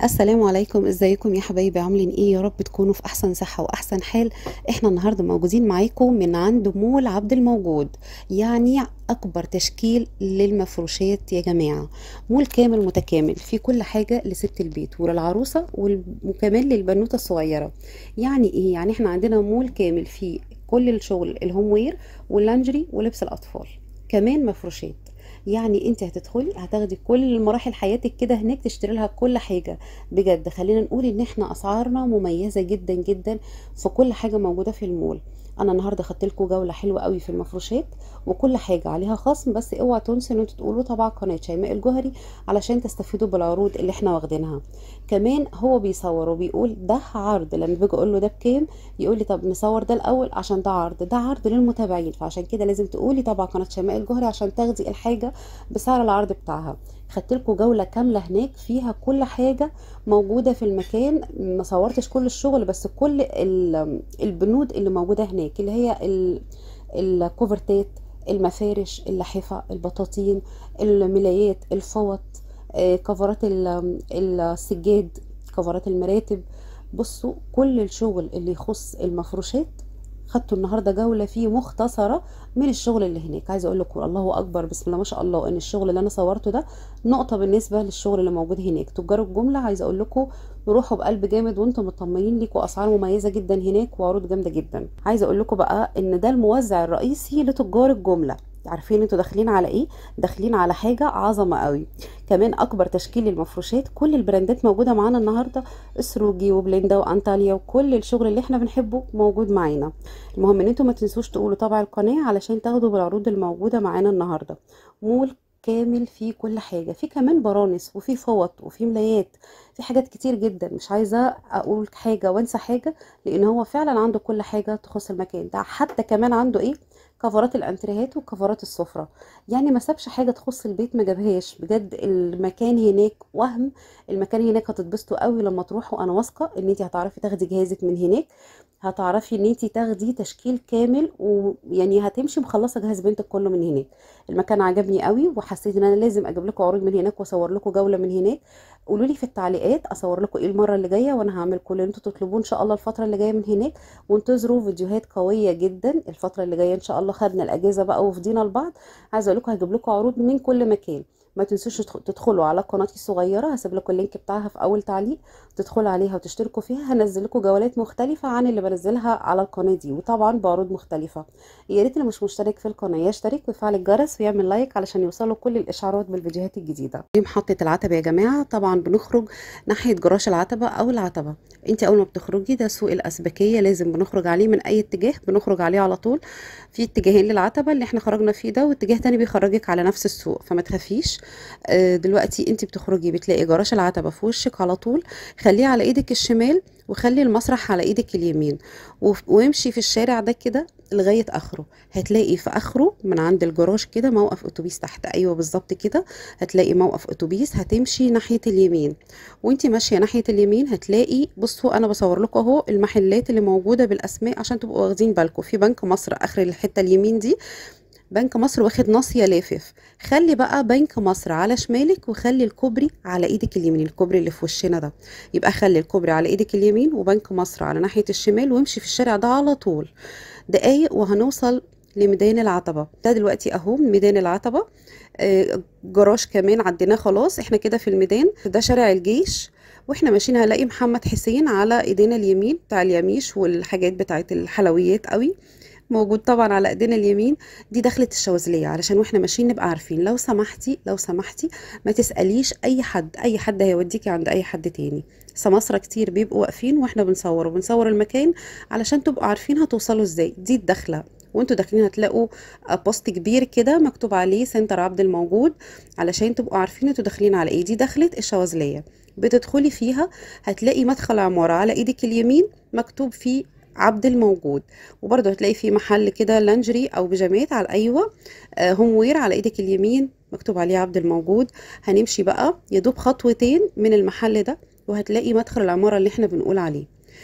السلام عليكم ازيكم يا حبايبي عاملين ايه يا رب تكونوا في احسن صحة واحسن حال احنا النهاردة موجودين معاكم من عند مول عبد الموجود يعني اكبر تشكيل للمفروشات يا جماعة مول كامل متكامل في كل حاجة لست البيت وللعروسة وال- وكمان للبنوتة الصغيرة يعني ايه يعني احنا عندنا مول كامل فيه كل الشغل الهوم وير واللانجري ولبس الاطفال كمان مفروشات يعني انت هتدخلي هتاخدي كل مراحل حياتك كده هناك تشتري لها كل حاجه بجد خلينا نقول ان احنا اسعارنا مميزه جدا جدا في كل حاجه موجوده في المول انا النهارده خدت لكم جوله حلوه قوي في المفروشات وكل حاجه عليها خصم بس اوعى تنسوا ان انتوا تقولوا تبع قناه شيماء الجوهري علشان تستفيدوا بالعروض اللي احنا واخدينها كمان هو بيصور وبيقول ده عرض لما باجي اقول له ده بكام يقول لي طب نصور ده الاول عشان ده عرض ده عرض للمتابعين فعشان كده لازم تقولي تبع قناه شيماء الجوهري عشان تاخدي الحاجه بسعر العرض بتاعها خدت لكم جوله كامله هناك فيها كل حاجه موجوده في المكان ما صورتش كل الشغل بس كل ال- البنود اللي موجوده هناك اللي هي ال- الكوفرتات المفارش اللحفه البطاطين الملايات الفوط آه، كفرات ال- السجاد كفرات المراتب بصوا كل الشغل اللي يخص المفروشات خدتوا النهارده جوله فيه مختصره من الشغل اللي هناك عايزه اقول لكم الله اكبر بسم الله ما شاء الله ان الشغل اللي انا صورته ده نقطه بالنسبه للشغل اللي موجود هناك تجار الجمله عايزه اقول لكم روحوا بقلب جامد وانتم مطمنين ليكوا اسعار مميزه جدا هناك وعروض جامده جدا عايزه اقول لكم بقى ان ده الموزع الرئيسي لتجار الجمله عارفين انتوا داخلين على ايه داخلين على حاجه عظمه قوي كمان اكبر تشكيل للمفروشات كل البراندات موجوده معانا النهارده اسروجي وبليندا وانطاليا وكل الشغل اللي احنا بنحبه موجود معانا المهم ان انتوا ما تنسوش تقولوا تبع القناه علشان تاخدوا بالعروض الموجوده معانا النهارده مول كامل فيه كل حاجه في كمان برانس وفي فوط وفي ملايات في حاجات كتير جدا مش عايزه اقول حاجه وانسى حاجه لان هو فعلا عنده كل حاجه تخص المكان ده حتى كمان عنده ايه كفرات الانتريهات وكفرات السفره يعني ما سابش حاجه تخص البيت ما جابهاش بجد المكان هناك وهم المكان هناك هتتبسطوا قوي لما تروحوا انا واثقه ان انت هتعرفي تاخدي جهازك من هناك هتعرفي ان انت تاخدي تشكيل كامل ويعني هتمشي مخلصه جهاز بنتك كله من هناك المكان عجبني قوي وحسيت ان انا لازم اجيب لكم عروض من هناك واصور لكم جوله من هناك قولوا لي في التعليقات اصور لكم ايه المره اللي جايه وانا هعمل كل اللي انتوا تطلبوه ان شاء الله الفتره اللي جايه من هناك وانتظروا فيديوهات قويه جدا الفتره اللي جايه ان شاء الله خدنا الاجازه بقى وفضينا لبعض عايزه اقول لكم هجيب لكم عروض من كل مكان ما تنسوش تدخ- تدخلوا على قناتي الصغيره هسيب لكم اللينك بتاعها في اول تعليق تدخلوا عليها وتشتركوا فيها هنزل لكم جولات مختلفه عن اللي بنزلها على القناه دي وطبعا بعروض مختلفه يا ريت اللي مش مشترك في القناه يشترك ويفعل الجرس ويعمل لايك علشان يوصلوا كل الاشعارات بالفيديوهات الجديده دي محطه العتبه يا جماعه طبعا بنخرج ناحيه جراج العتبه او العتبه انت اول ما بتخرجي ده سوق الاسبكيه لازم بنخرج عليه من اي اتجاه بنخرج عليه على طول في اتجاهين للعتبه اللي احنا خرجنا فيه ده واتجاه تاني بيخرجك على نفس السوق فما تخافيش آه، دلوقتي انت بتخرجي بتلاقي جراج العتبه في وشك على طول خليه على ايدك الشمال وخلي المسرح على ايدك اليمين وف- وامشي في الشارع ده كده لغايه اخره هتلاقي في اخره من عند الجراج كده موقف اتوبيس تحت ايوه بالظبط كده هتلاقي موقف اتوبيس هتمشي ناحيه اليمين وانت ماشيه ناحيه اليمين هتلاقي بصوا انا بصور لكم اهو المحلات اللي موجوده بالاسماء عشان تبقوا واخدين بالكم في بنك مصر اخر الحته اليمين دي بنك مصر واخد ناصية لافف خلي بقى بنك مصر على شمالك وخلي الكوبري على ايدك اليمين الكوبري اللي في وشنا ده يبقى خلي الكوبري على ايدك اليمين وبنك مصر على ناحية الشمال وامشي في الشارع ده على طول دقايق وهنوصل لميدان العتبة ده دلوقتي اهو ميدان العتبة آه، جراج كمان عديناه خلاص احنا كده في الميدان ده شارع الجيش واحنا ماشيين هنلاقي محمد حسين على ايدينا اليمين بتاع اليميش والحاجات بتاعت الحلويات قوي موجود طبعا على ايدينا اليمين دي دخلة الشواذلية علشان واحنا ماشيين نبقى عارفين لو سمحتي لو سمحتي ما تسأليش اي حد اي حد هيوديكي عند اي حد تاني سماسرة كتير بيبقوا واقفين واحنا بنصور وبنصور المكان علشان تبقوا عارفين هتوصلوا ازاي دي الدخلة وانتوا داخلين هتلاقوا بوست كبير كده مكتوب عليه سنتر عبد الموجود علشان تبقوا عارفين انتوا داخلين على ايه دي دخلة الشواذلية بتدخلي فيها هتلاقي مدخل عمارة على ايدك اليمين مكتوب فيه عبد الموجود وبرضه هتلاقي في محل كده لانجري او بيجامات على ايوه آه، هوم وير على ايدك اليمين مكتوب عليه عبد الموجود هنمشي بقى يدوب خطوتين من المحل ده وهتلاقي مدخل العمارة اللي احنا بنقول عليه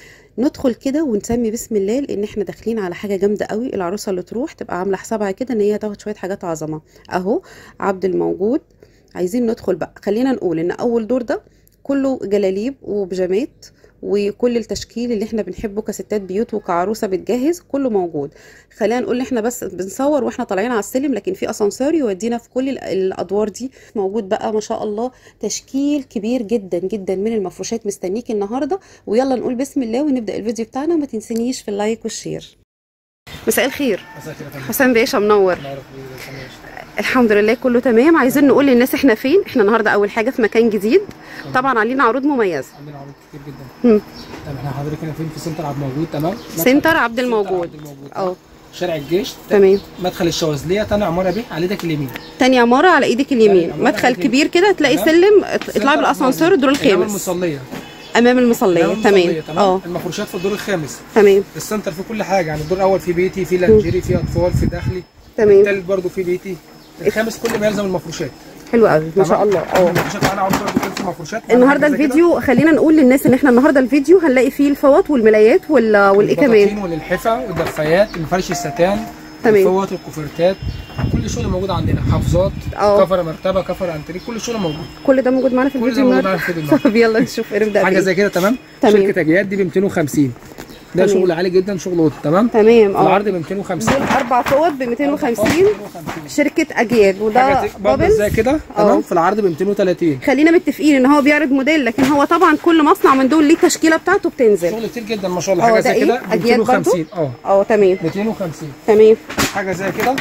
ندخل كده ونسمي بسم الله لان احنا داخلين على حاجه جامده قوي العروسه اللي تروح تبقى عامله حسابها كده ان هي تاخد شويه حاجات عظمه اهو عبد الموجود عايزين ندخل بقى خلينا نقول ان اول دور ده كله جلاليب وبيجامات وكل التشكيل اللي احنا بنحبه كستات بيوت وكعروسه بتجهز كله موجود خلينا نقول احنا بس بنصور واحنا طالعين على السلم لكن في اسانسير يودينا في كل ال- الادوار دي موجود بقى ما شاء الله تشكيل كبير جدا جدا من المفروشات مستنيك النهارده ويلا نقول بسم الله ونبدا الفيديو بتاعنا وما تنسنيش في اللايك والشير مساء الخير مساء الخير يا فندم. حسام باشا منور الله يرحمه ويرحمه. الحمد لله كله تمام عايزين نقول للناس احنا فين احنا النهارده اول حاجه في مكان جديد طبعا علينا عروض مميزه عندنا عروض كتير جدا مم. تمام احنا حضرتك هنا فين في سنتر عبد الموجود تمام سنتر عبد سنتر الموجود عبد الموجود اه شارع الجيش تمام مدخل الشواذليه تاني عماره بيه على ايدك اليمين تاني عماره على ايدك اليمين تاني عمارة مدخل على إيدك. كبير كده تلاقي تمام. سلم اطلعي سنتر عبد بالاسانسير الموجود. الدور أمام الخامس المصليه امام المصليه أمام تمام المصلية، اه المفروشات في الدور الخامس تمام السنتر في كل حاجه يعني الدور الاول في بيتي في لانجيري في اطفال في داخلي تمام الثالث برضه في بيتي الخامس كل ما يلزم المفروشات حلو قوي ما شاء تمام؟ الله اه المفروشات معانا عروض برضه كتير في مفروشات النهارده حاجة زي كده. الفيديو خلينا نقول للناس ان احنا النهارده الفيديو هنلاقي فيه الفوط والملايات وال... والايه البطاطين كمان واللحفه والدفايات المفرش الستان تمام. الفوط والكوفرتات كل شغل موجود عندنا حافظات اه. كفر مرتبه كفر انتريه كل شغل موجود كل ده موجود معانا في كل الفيديو ده موجود النهارده معانا في الفيديو طب يلا نشوف نبدا حاجه بإيه. زي كده تمام تمام. شركه اجياد دي ب 250 ده تمام. شغل عالي جدا شغل اوضه تمام تمام اه العرض ب 250 دول اربع فوط ب 250 250 شركه اجياد وده حاجه زي- برضه بابلز زي كده اه. تمام في العرض ب 230 خلينا متفقين ان هو بيعرض موديل لكن هو طبعا كل مصنع من دول ليه التشكيله بتاعته بتنزل شغل كتير جدا ما شاء الله اه، حاجه ده زي ايه؟ كده ب أجياد برضه؟ 250 اه اه تمام 250 تمام حاجه زي كده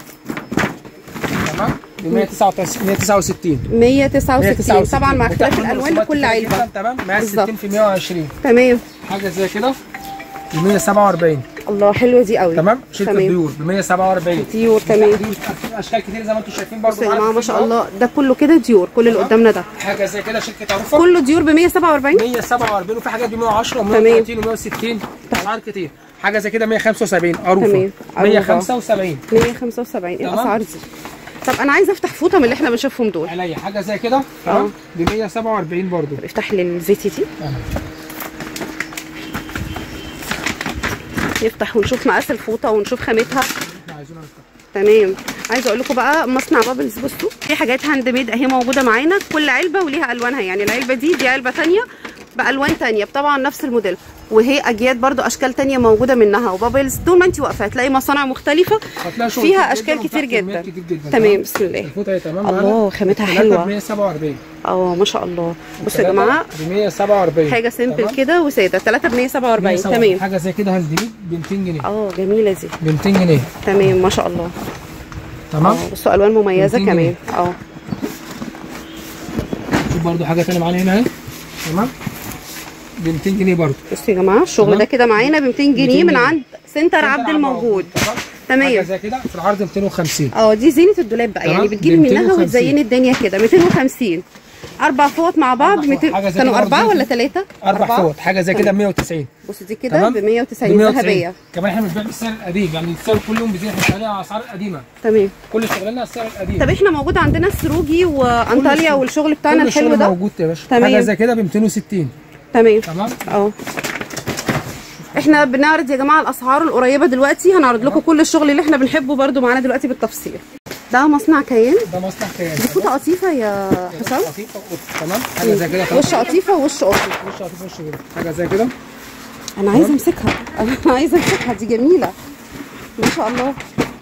تمام ب 169 169 169 طبعا مع اختلاف وتحمل الالوان رسومات لكل كتير علبه جداً، تمام مقاس بالظبط. 60 في 120 تمام حاجه زي كده ب 147 الله حلوه دي قوي تمام شركه تمام. ديور ب 147 ديور تمام دي اشكال كتير زي ما انتم شايفين برضه بصوا يا معانا جماعه في ما شاء الفيديو. الله ده كله كده ديور كل اللي قدامنا ده حاجه زي كده شركه عروفه كله ديور ب 147 147 وفي حاجات ب 110 تمام. و130 و160 اسعار كتير حاجه زي كده 175 عروفه تمام. عروفة. 175 175 ايه تمام. الاسعار دي طب انا عايزه افتح فوطه من اللي احنا بنشوفهم دول عليا حاجه زي كده تمام ب 147 برضه افتح لي الزيتي دي نفتح ونشوف مقاس الفوطه ونشوف خامتها احنا عايزين نفتح تمام عايزه اقول لكم بقى مصنع بابلز بصوا في حاجات هاند ميد اهي موجوده معانا كل علبه وليها الوانها يعني العلبه دي دي علبه ثانيه بالوان تانية طبعا نفس الموديل وهي اجياد برضو اشكال تانية موجوده منها وبابلز طول ما انت واقفه هتلاقي مصانع مختلفه هتلاقي شغل فيها كتير اشكال جداً كتير وتحت جدا كميات كتير جدا تمام بسم الله الفوطه هي تمام الله خامتها ب حلوه 147 اه ما شاء الله بصوا يا جماعه ب 147 حاجه سيمبل تمام؟ كده وساده 3 ب 147 147. تمام حاجه زي كده هاند ميد ب 200 جنيه اه جميله دي ب 200 جنيه تمام ما شاء الله تمام اه بصوا الوان مميزه 200 كمان جنيه. اه شوف برضو حاجه ثانيه معانا هنا اهي تمام ب 200 جنيه برضو بصوا يا جماعه الشغل تمام. ده كده معانا ب 200 جنيه 200 من جنيه. عند سنتر عبد الموجود تمام تمام. حاجه زي كده في العرض 250 اه دي زينه الدولاب بقى تمام. يعني بتجيبي ب منها 250. وتزيني الدنيا كده 250 اربع فوط مع بعض أربع فوط. 200 حاجة زي كانوا كده اربعه برضه ولا ثلاثه اربع فوط حاجه زي كده ب 190 بصوا دي كده تمام ب 190 ذهبيه كمان احنا مش بنبيع بالسعر القديم يعني السعر كل يوم بيزيد احنا شغالين على اسعار قديمه تمام كل شغلنا على السعر القديم طب احنا موجود عندنا السروجي وانطاليا الشغل- والشغل بتاعنا كل الحلو الشغل ده موجود يا باشا تمام. حاجه زي كده ب 260 تمام تمام اه احنا بنعرض يا جماعه الاسعار القريبه دلوقتي هنعرض لكم كل الشغل اللي احنا بنحبه برده معانا دلوقتي بالتفصيل ده مصنع كيان ده مصنع كيان دي فوطه قطيفه يا حسام لطيفه وقط. تمام حاجه زي كده وش قطيفه ووش قطن وش لطيفه وش كده حاجه زي كده انا عايزه امسكها انا عايزه امسكها دي جميله ما شاء الله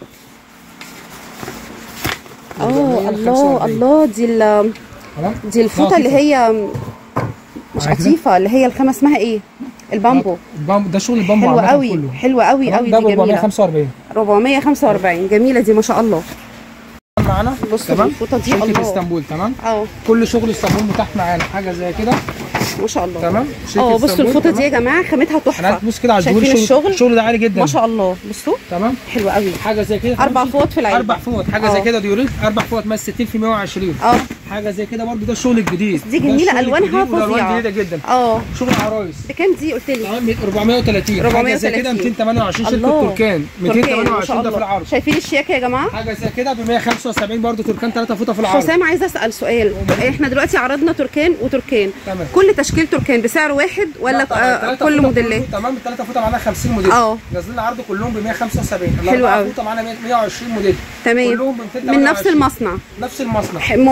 اه الله الله دي ال- تمام دي الفوطه اللي هي مش معايا كده؟ قطيفه اللي هي الخامه اسمها ايه البامبو البامبو ده شغل البامبو حلوه عامة قوي كله حلوه قوي تمام؟ قوي ده دي ب جميله 445 445 جميله دي ما شاء الله معانا بصوا تمام الفوطه دي شركه الله اسطنبول تمام اه كل شغل اسطنبول متاح معانا حاجه زي كده ما شاء الله تمام شركه اه بصوا اسطنبول، الفوطه دي تمام؟ يا جماعه خامتها انا تحفه عايز تبص كده على الدهون شايفين الشغل الشغل؟ الشغل ده عالي جدا ما شاء الله بصوا تمام حلو قوي حاجه زي كده اربع فوط في العلبه اربع فوط حاجه اه. زي كده ديوريت اربع فوط ماس 60 في 120 اه حاجه زي كده برضو ده الشغل الجديد دي ده جميلة، الشغل ألوانها الجديد والألوان فظيعة. جديده جدا اه شغل عرايس بكام دي قلت لي تمام 430 حاجه زي كده 430. 228 شركه الله. تركان تركيا ما 228 شاء ده في الله العرض شايفين الشياكه يا جماعه حاجه زي كده ب 175 برضو تركان 3 فوطه في العرض حسام عايزه اسال سؤال احنا دلوقتي عرضنا تركان وتركان تمام كل تشكيل تركان بسعر واحد ولا لا طبعاً، آه التلاتة كل فوطة موديلات كله- تمام الثلاثه فوطه معانا 50 موديل اه. نازلين عرض كلهم ب 175 حلو الاربعه قوي. فوطه معانا 120 موديل تمام كلهم ب من نفس 228. المصنع نفس المصنع ح- موحدين ده شغل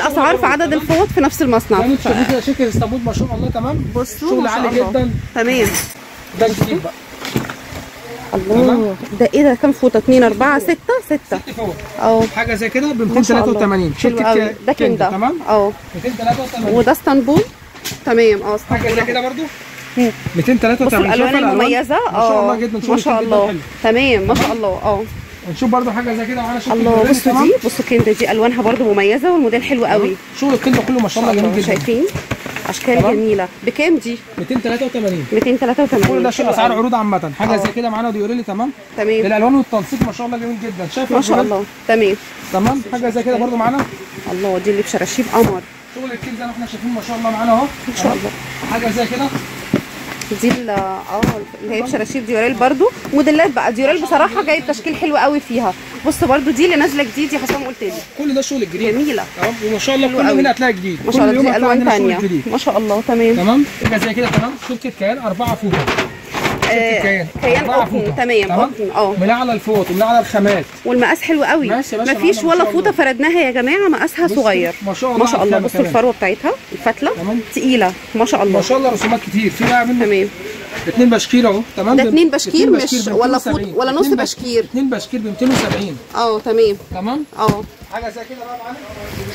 الاسعار في عدد الفوط في نفس المصنع زي ما انتم شايفين كده شركه اسطنبول ما شاء الله تمام بصوا شغل ما شاء عالي الله. جدا تمام ده جديد بقى الله ده ايه ده كام فوطه 2 4 6 6 ست فوق اه حاجه زي كده ب ما شاء الله 283 حلو شركه قوي كا- ده كام كندا، ده تمام اه 283 وده اسطنبول تمام اه حاجه زي اسطنبول كده برضو مم. 283 بصوا الالوان شايفة المميزه ما شاء الله اه جدا ما شغل شاء كتير جدا الله حلو. تمام ما شاء الله اه ونشوف برضو حاجه زي كده معانا شركه الله بريل، بصوا تمام؟ دي بصوا كندا دي الوانها برضو مميزه والموديل حلو قوي شغل الكلمه كله ما شاء الله جميل جدا شايفين اشكال تمام. جميله بكام دي 283 كل 283 ده حلو اسعار قوي. عروض عامه حاجه اه. زي كده معانا ديوريلي تمام تمام الالوان والتنسيق ما شاء الله جميل جدا شايف ما شاء الجمال؟ الله تمام تمام حاجه زي كده برضو معانا الله دي اللي بشراشيب قمر شغل الكيل زي ما احنا شايفين ما شاء الله معانا اهو ما شاء الله حاجه زي كده دي ال- اه اللي هي بشراشيب ديوريل برضو موديلات بقى ديوريل بصراحه جايب تشكيل حلو قوي فيها بص برضو دي اللي نازله جديد يا حسام قلت لي كل ده شغل الجديد جميله تمام وما شاء الله حلو كل يوم قوي. هنا هتلاقي جديد ما شاء كل الله يوم دي هتلاقي الوان عندنا شغل تانية جديد ما شاء الله تمام تمام حاجه زي كده تمام شركه كيان اربعه فوطه شركه كيان كيان أربعة قطن فوطة. تمام قطن اه ومن على الفوط ومن على الخامات والمقاس حلو قوي ماشي يا باشا مفيش معانا ما ولا شاء فوطه الله. فردناها يا جماعه مقاسها بصوا، صغير ما شاء الله ما شاء على الله الخامة بصوا كمان. الفروه بتاعتها الفتله تمام. تقيله ما شاء الله ما شاء الله رسومات كتير في بقى منه تمام اتنين بشكير اهو تمام ده ب- اتنين بشكير مش- ب ولا 270. فوط- ولا نص اتنين بش- بشكير. اتنين بشكير ب 270 اه تمام تمام اه حاجه زي كده بقى معانا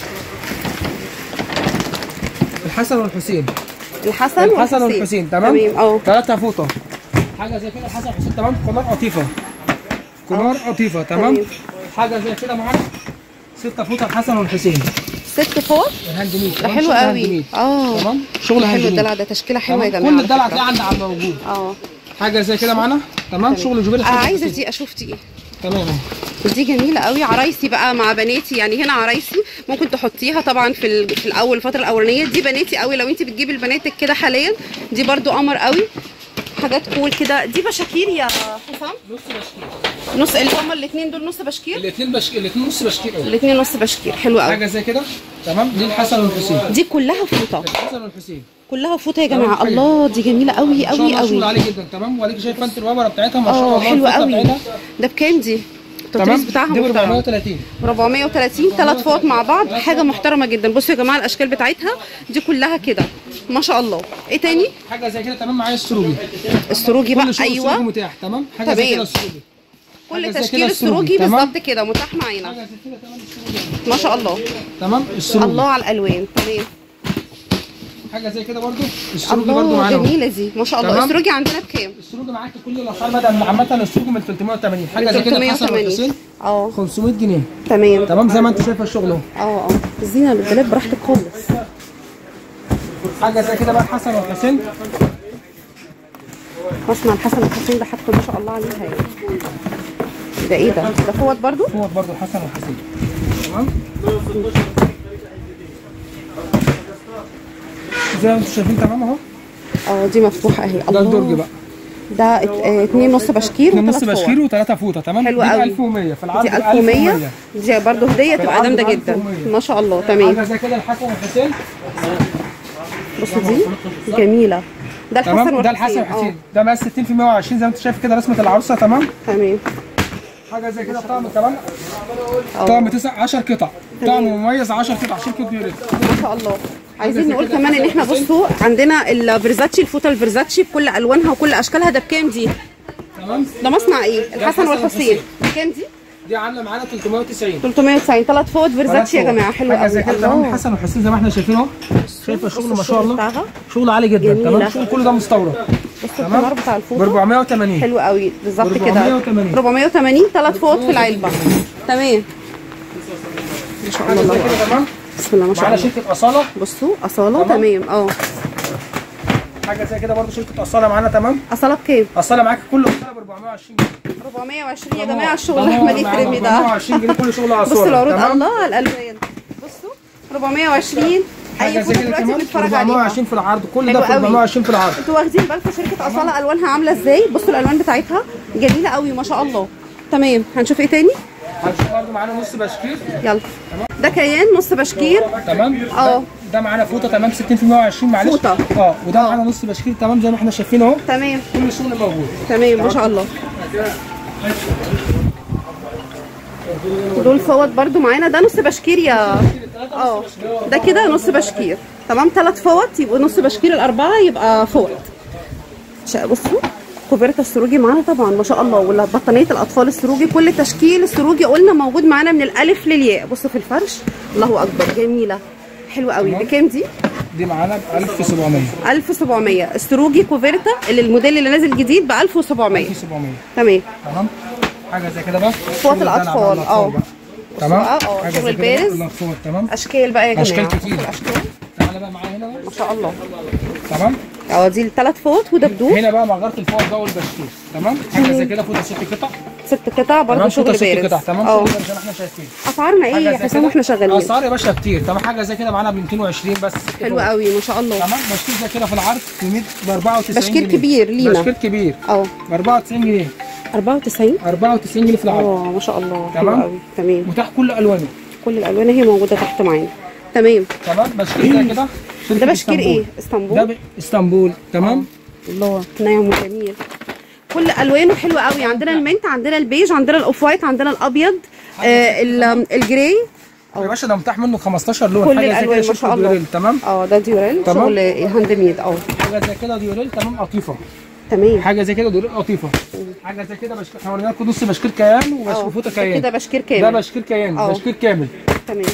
الحسن والحسين الحسن الحسن والحسين تمام تمام اه ثلاثة فوطة حاجة زي كده الحسن والحسين تمام كنار قطيفة كنار قطيفة تمام تمام. حاجة زي كده معانا ستة فوطة الحسن والحسين ست فوط الهاند ميد ده تمام؟ حلو شغل هاند قوي ميد. اه تمام شغل هاند حلو ميد. الدلع ده تشكيله حلوه يا تمام؟ جماعه كل على الدلع فكرة. ده عند عم موجود اه حاجة زي كده معانا تمام شغل جوبيل آه، الحسن عايزه والحسين. دي اشوف دي تمام دي جميله قوي عرايسي بقى مع بناتي يعني هنا عرايسي ممكن تحطيها طبعا في ال- في الاول الفتره الاولانيه دي بناتي قوي لو انت بتجيبي لبناتك كده حاليا دي برضو قمر قوي حاجات كول كده دي بشاكير يا حسام نص بشكير نص اللي هما الاثنين دول نص بشكير الاثنين بشكير الاثنين نص بشكير أهو. الاثنين نص بشكير حلو قوي حاجة زي كده تمام دي الحسن والحسين دي كلها فوطه الحسن والحسين كلها فوطه يا جماعه حلو. الله دي جميله قوي ما شاء قوي الله شغل قوي عالي جدا تمام واديك شايف فانت الوبره بتاعتها ما شاء اه الله حلوه الفتلة قوي بتاعتها. ده بكام دي التطريز بتاعها دي ب محترم 430 430 ثلاث فوط مع بعض حاجه محترمه جدا بصوا يا جماعه الاشكال بتاعتها دي كلها كده ما شاء الله ايه تاني حاجه زي كده تمام معايا السروجي السروجي بقى كل شغل السروجي ايوه متاح تمام حاجه زي تمام. كده السروجي كل حاجة زي تشكيل كده السروجي تمام؟ بالظبط كده متاح معانا حاجه زي كده تمام السروجي ما شاء الله تمام السروجي الله على الالوان تمام حاجه زي كده برضو السروجي برضو الله معانا أهو. جميله دي ما شاء الله تمام. السروجي عندنا بكام السروجي معاك كل الاسعار بدأ من عامه السروجي من 380 حاجه زي كده الحسن 380 والحسين اه 500 جنيه تمام تمام زي ما انت شايفه الشغل اهو اه اه الزينه للبنات براحتك خالص حاجه زي كده بقى الحسن والحسين مصنع الحسن والحسين ده حاجته ما شاء الله عليها يعني ده ايه ده ده فوط برضو هو برضو الحسن والحسين تمام زي ما انتم شايفين تمام اهو اه دي مفتوحه اهي ده الدرج بقى ده ات- اه، اتنين نص بشكير اتنين نص وثلاث فوط. بشكير وثلاثة فوطة تمام حلو دي قوي. 1100 في العرض دي ب 1100 دي برضو هديه تبقى العرض جامده ب جدا 1100. ما شاء الله تمام حاجة زي كده الحسن والحسين بصوا دي جميله ده الحسن تمام ده الحسن والحسين والحسين ده مقاس 60 في 120 زي ما انت شايف كده رسمة العروسة تمام اه تمام حاجة زي كده طقم كمان اه طقم 9 10 قطع طقم مميز 10 قطع شركة بيوريت ما شاء الله عايزين زي نقول كده كمان ان احنا الحسن بصوا عندنا الفيرزاتشي الفوطه الفيرزاتشي بكل الوانها وكل اشكالها ده بكام دي تمام ده مصنع ايه الحسن الحسن والحسين بكام دي دي عاملة معانا 390 390 ثلاث فوط فيرزاتشي يا جماعه حلوه حاجة زي قوي كده تمام الله الحسن والحسين زي ما احنا شايفين اهو شايفه الشغل ما شاء الله بتاعها شغل عالي جدا جميلة. تمام شغل كله ده مستورد بصوا تمام. الكمار بتاع ب الفوطه 480 حلو قوي بالظبط كده 480. 480 ثلاث فوط في العلبه تمام ما شاء حاجة الله زي الله كده تمام بسم الله ما شاء معانا الله شركة أصالة بصوا اصاله تمام. تمام اه حاجة زي كده برضه شركة أصالة معانا تمام اصاله بكام أصالة معاك كل أصالة ب 420 جنيه 420 يا جماعه الشغل احمد يكرمي ده 420 جنيه كل شغل أصالة بصوا العروض تمام؟ الله على الالوان بصوا 420 حاجة اي زي فوطه كده دلوقتي كمان بنتفرج عليها 420 في العرض كل حلو ده في قوي. 420 في العرض انتوا واخدين بالكم شركه اصاله الوانها عامله ازاي بصوا الالوان بتاعتها جميله قوي ما شاء الله تمام هنشوف ايه تاني هنشوف برضه معانا نص بشكير يلا ده كيان نص بشكير تمام اه. ده- ده معانا فوطة تمام 60 في 120 معلش فوطة. اه وده معانا نص بشكير تمام زي ما احنا شايفين اهو تمام كل الشغل موجود تمام ما شاء الله دول فوط برضو معانا ده نص بشكير يا اه ده كده نص بشكير تمام ثلاث فوط يبقوا نص بشكير الاربعه يبقى فوط شا- بصوا كوفرتا السروجي معانا طبعا ما شاء الله ولا بطانيه الاطفال السروجي كل تشكيل السروجي قلنا موجود معانا من الالف للياء بصوا في الفرش الله اكبر جميله حلوه قوي تمام. بكام دي؟ دي معانا ب 1700 1700 السروجي كوفرتا اللي الموديل اللي نازل جديد ب 1700 1700 تمام تمام حاجه زي كده بقى فوط شغل الدلع بقى الأطفال، للأطفال اه. بقى. تمام اه، اه، حاجه شغل زي كده بقى البارز. للأطفال، تمام اشكال بقى يا جماعه أشكال كتير. اشكال تعالى بقى معايا هنا بقى ما شاء الله تمام اه دي الثلاث فوط ودبدوب هنا بقى مغاره الفوط ده والبشكير تمام حاجه زي كده فوط ست قطع ست قطع برضه تمام شغل فوطه ست بارز قطع تمام اه شغل زي ما احنا شايفين اسعارنا ايه حاجه يا زي حسام كده واحنا شغالين اسعار يا باشا كتير تمام حاجه زي كده معانا ب 220 بس حلو قوي ما شاء الله تمام بشكير زي كده في العرض ب 100 ب 94 بشكير جنيه. كبير لينا. بشكير كبير اه ب 94 جنيه 94 94 جنيه في العرض اه ما شاء الله حلو تمام. قوي تمام متاح كل الوانه كل الالوان هي موجوده تحت معانا تمام تمام بشكير زي كده ده شركة بشكير اسطنبول. ايه اسطنبول ده ب- اسطنبول تمام الله ناعم وجميل كل الوانه حلوه قوي عندنا المنت عندنا البيج عندنا الاوف وايت عندنا الابيض آه ال- الجراي يا باشا ده متاح منه 15 لون كل حاجه زي الألوان كده ما شركة شاء الله. ديوريل، تمام اه ده ديوريل تمام. شغل هاند ميد اه حاجه زي كده ديوريل تمام قطيفه تمام حاجه زي كده ديوريل قطيفه حاجه زي كده بشكير احنا ورينا لكم نص بشكير كيان اه وبشكير فوطه ده كيان كده بشكير ده كامل بشكير كيان اه. بشكير كامل تمام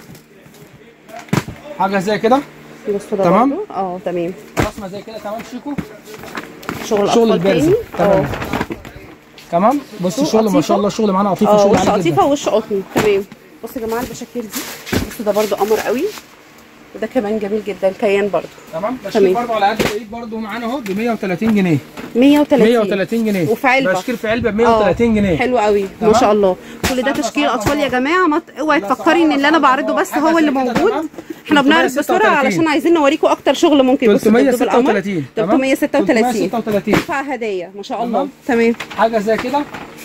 حاجه زي كده بصوا ده تمام. برضو. اه تمام رسمه زي كده تمام شيكو شغل شغل اطفال البارز تاني تمام اه تمام بص شغل الشغل ما قطيفة. شاء الله شغل معانا قطيفه اه شغل وش عالي قطيفه جدا ووش قطن تمام بصوا يا جماعه البشاكير دي بصوا ده برضو قمر قوي وده كمان جميل جدا كيان برضو تمام تمام. بشكير برضه على قد الايد برضه معانا اهو ب 130 جنيه 130 130 جنيه وفي علبة. بشكير في علبه ب اه 130 جنيه حلو قوي ما تمام. شاء الله كل ده أسعار تشكيل أسعار اطفال يا أسعار. جماعه ما ت- اوعي الأسعار تفكري ان اللي انا أسعار. بعرضه بس حاجة هو زي اللي كده موجود تمام. احنا بنعرض بسرعه 336. علشان عايزين نوريكم اكتر شغل ممكن بصوا الدبدوب القمر 336 تمام 336 336 دفع هدايا ما شاء الله تمام. تمام حاجه زي كده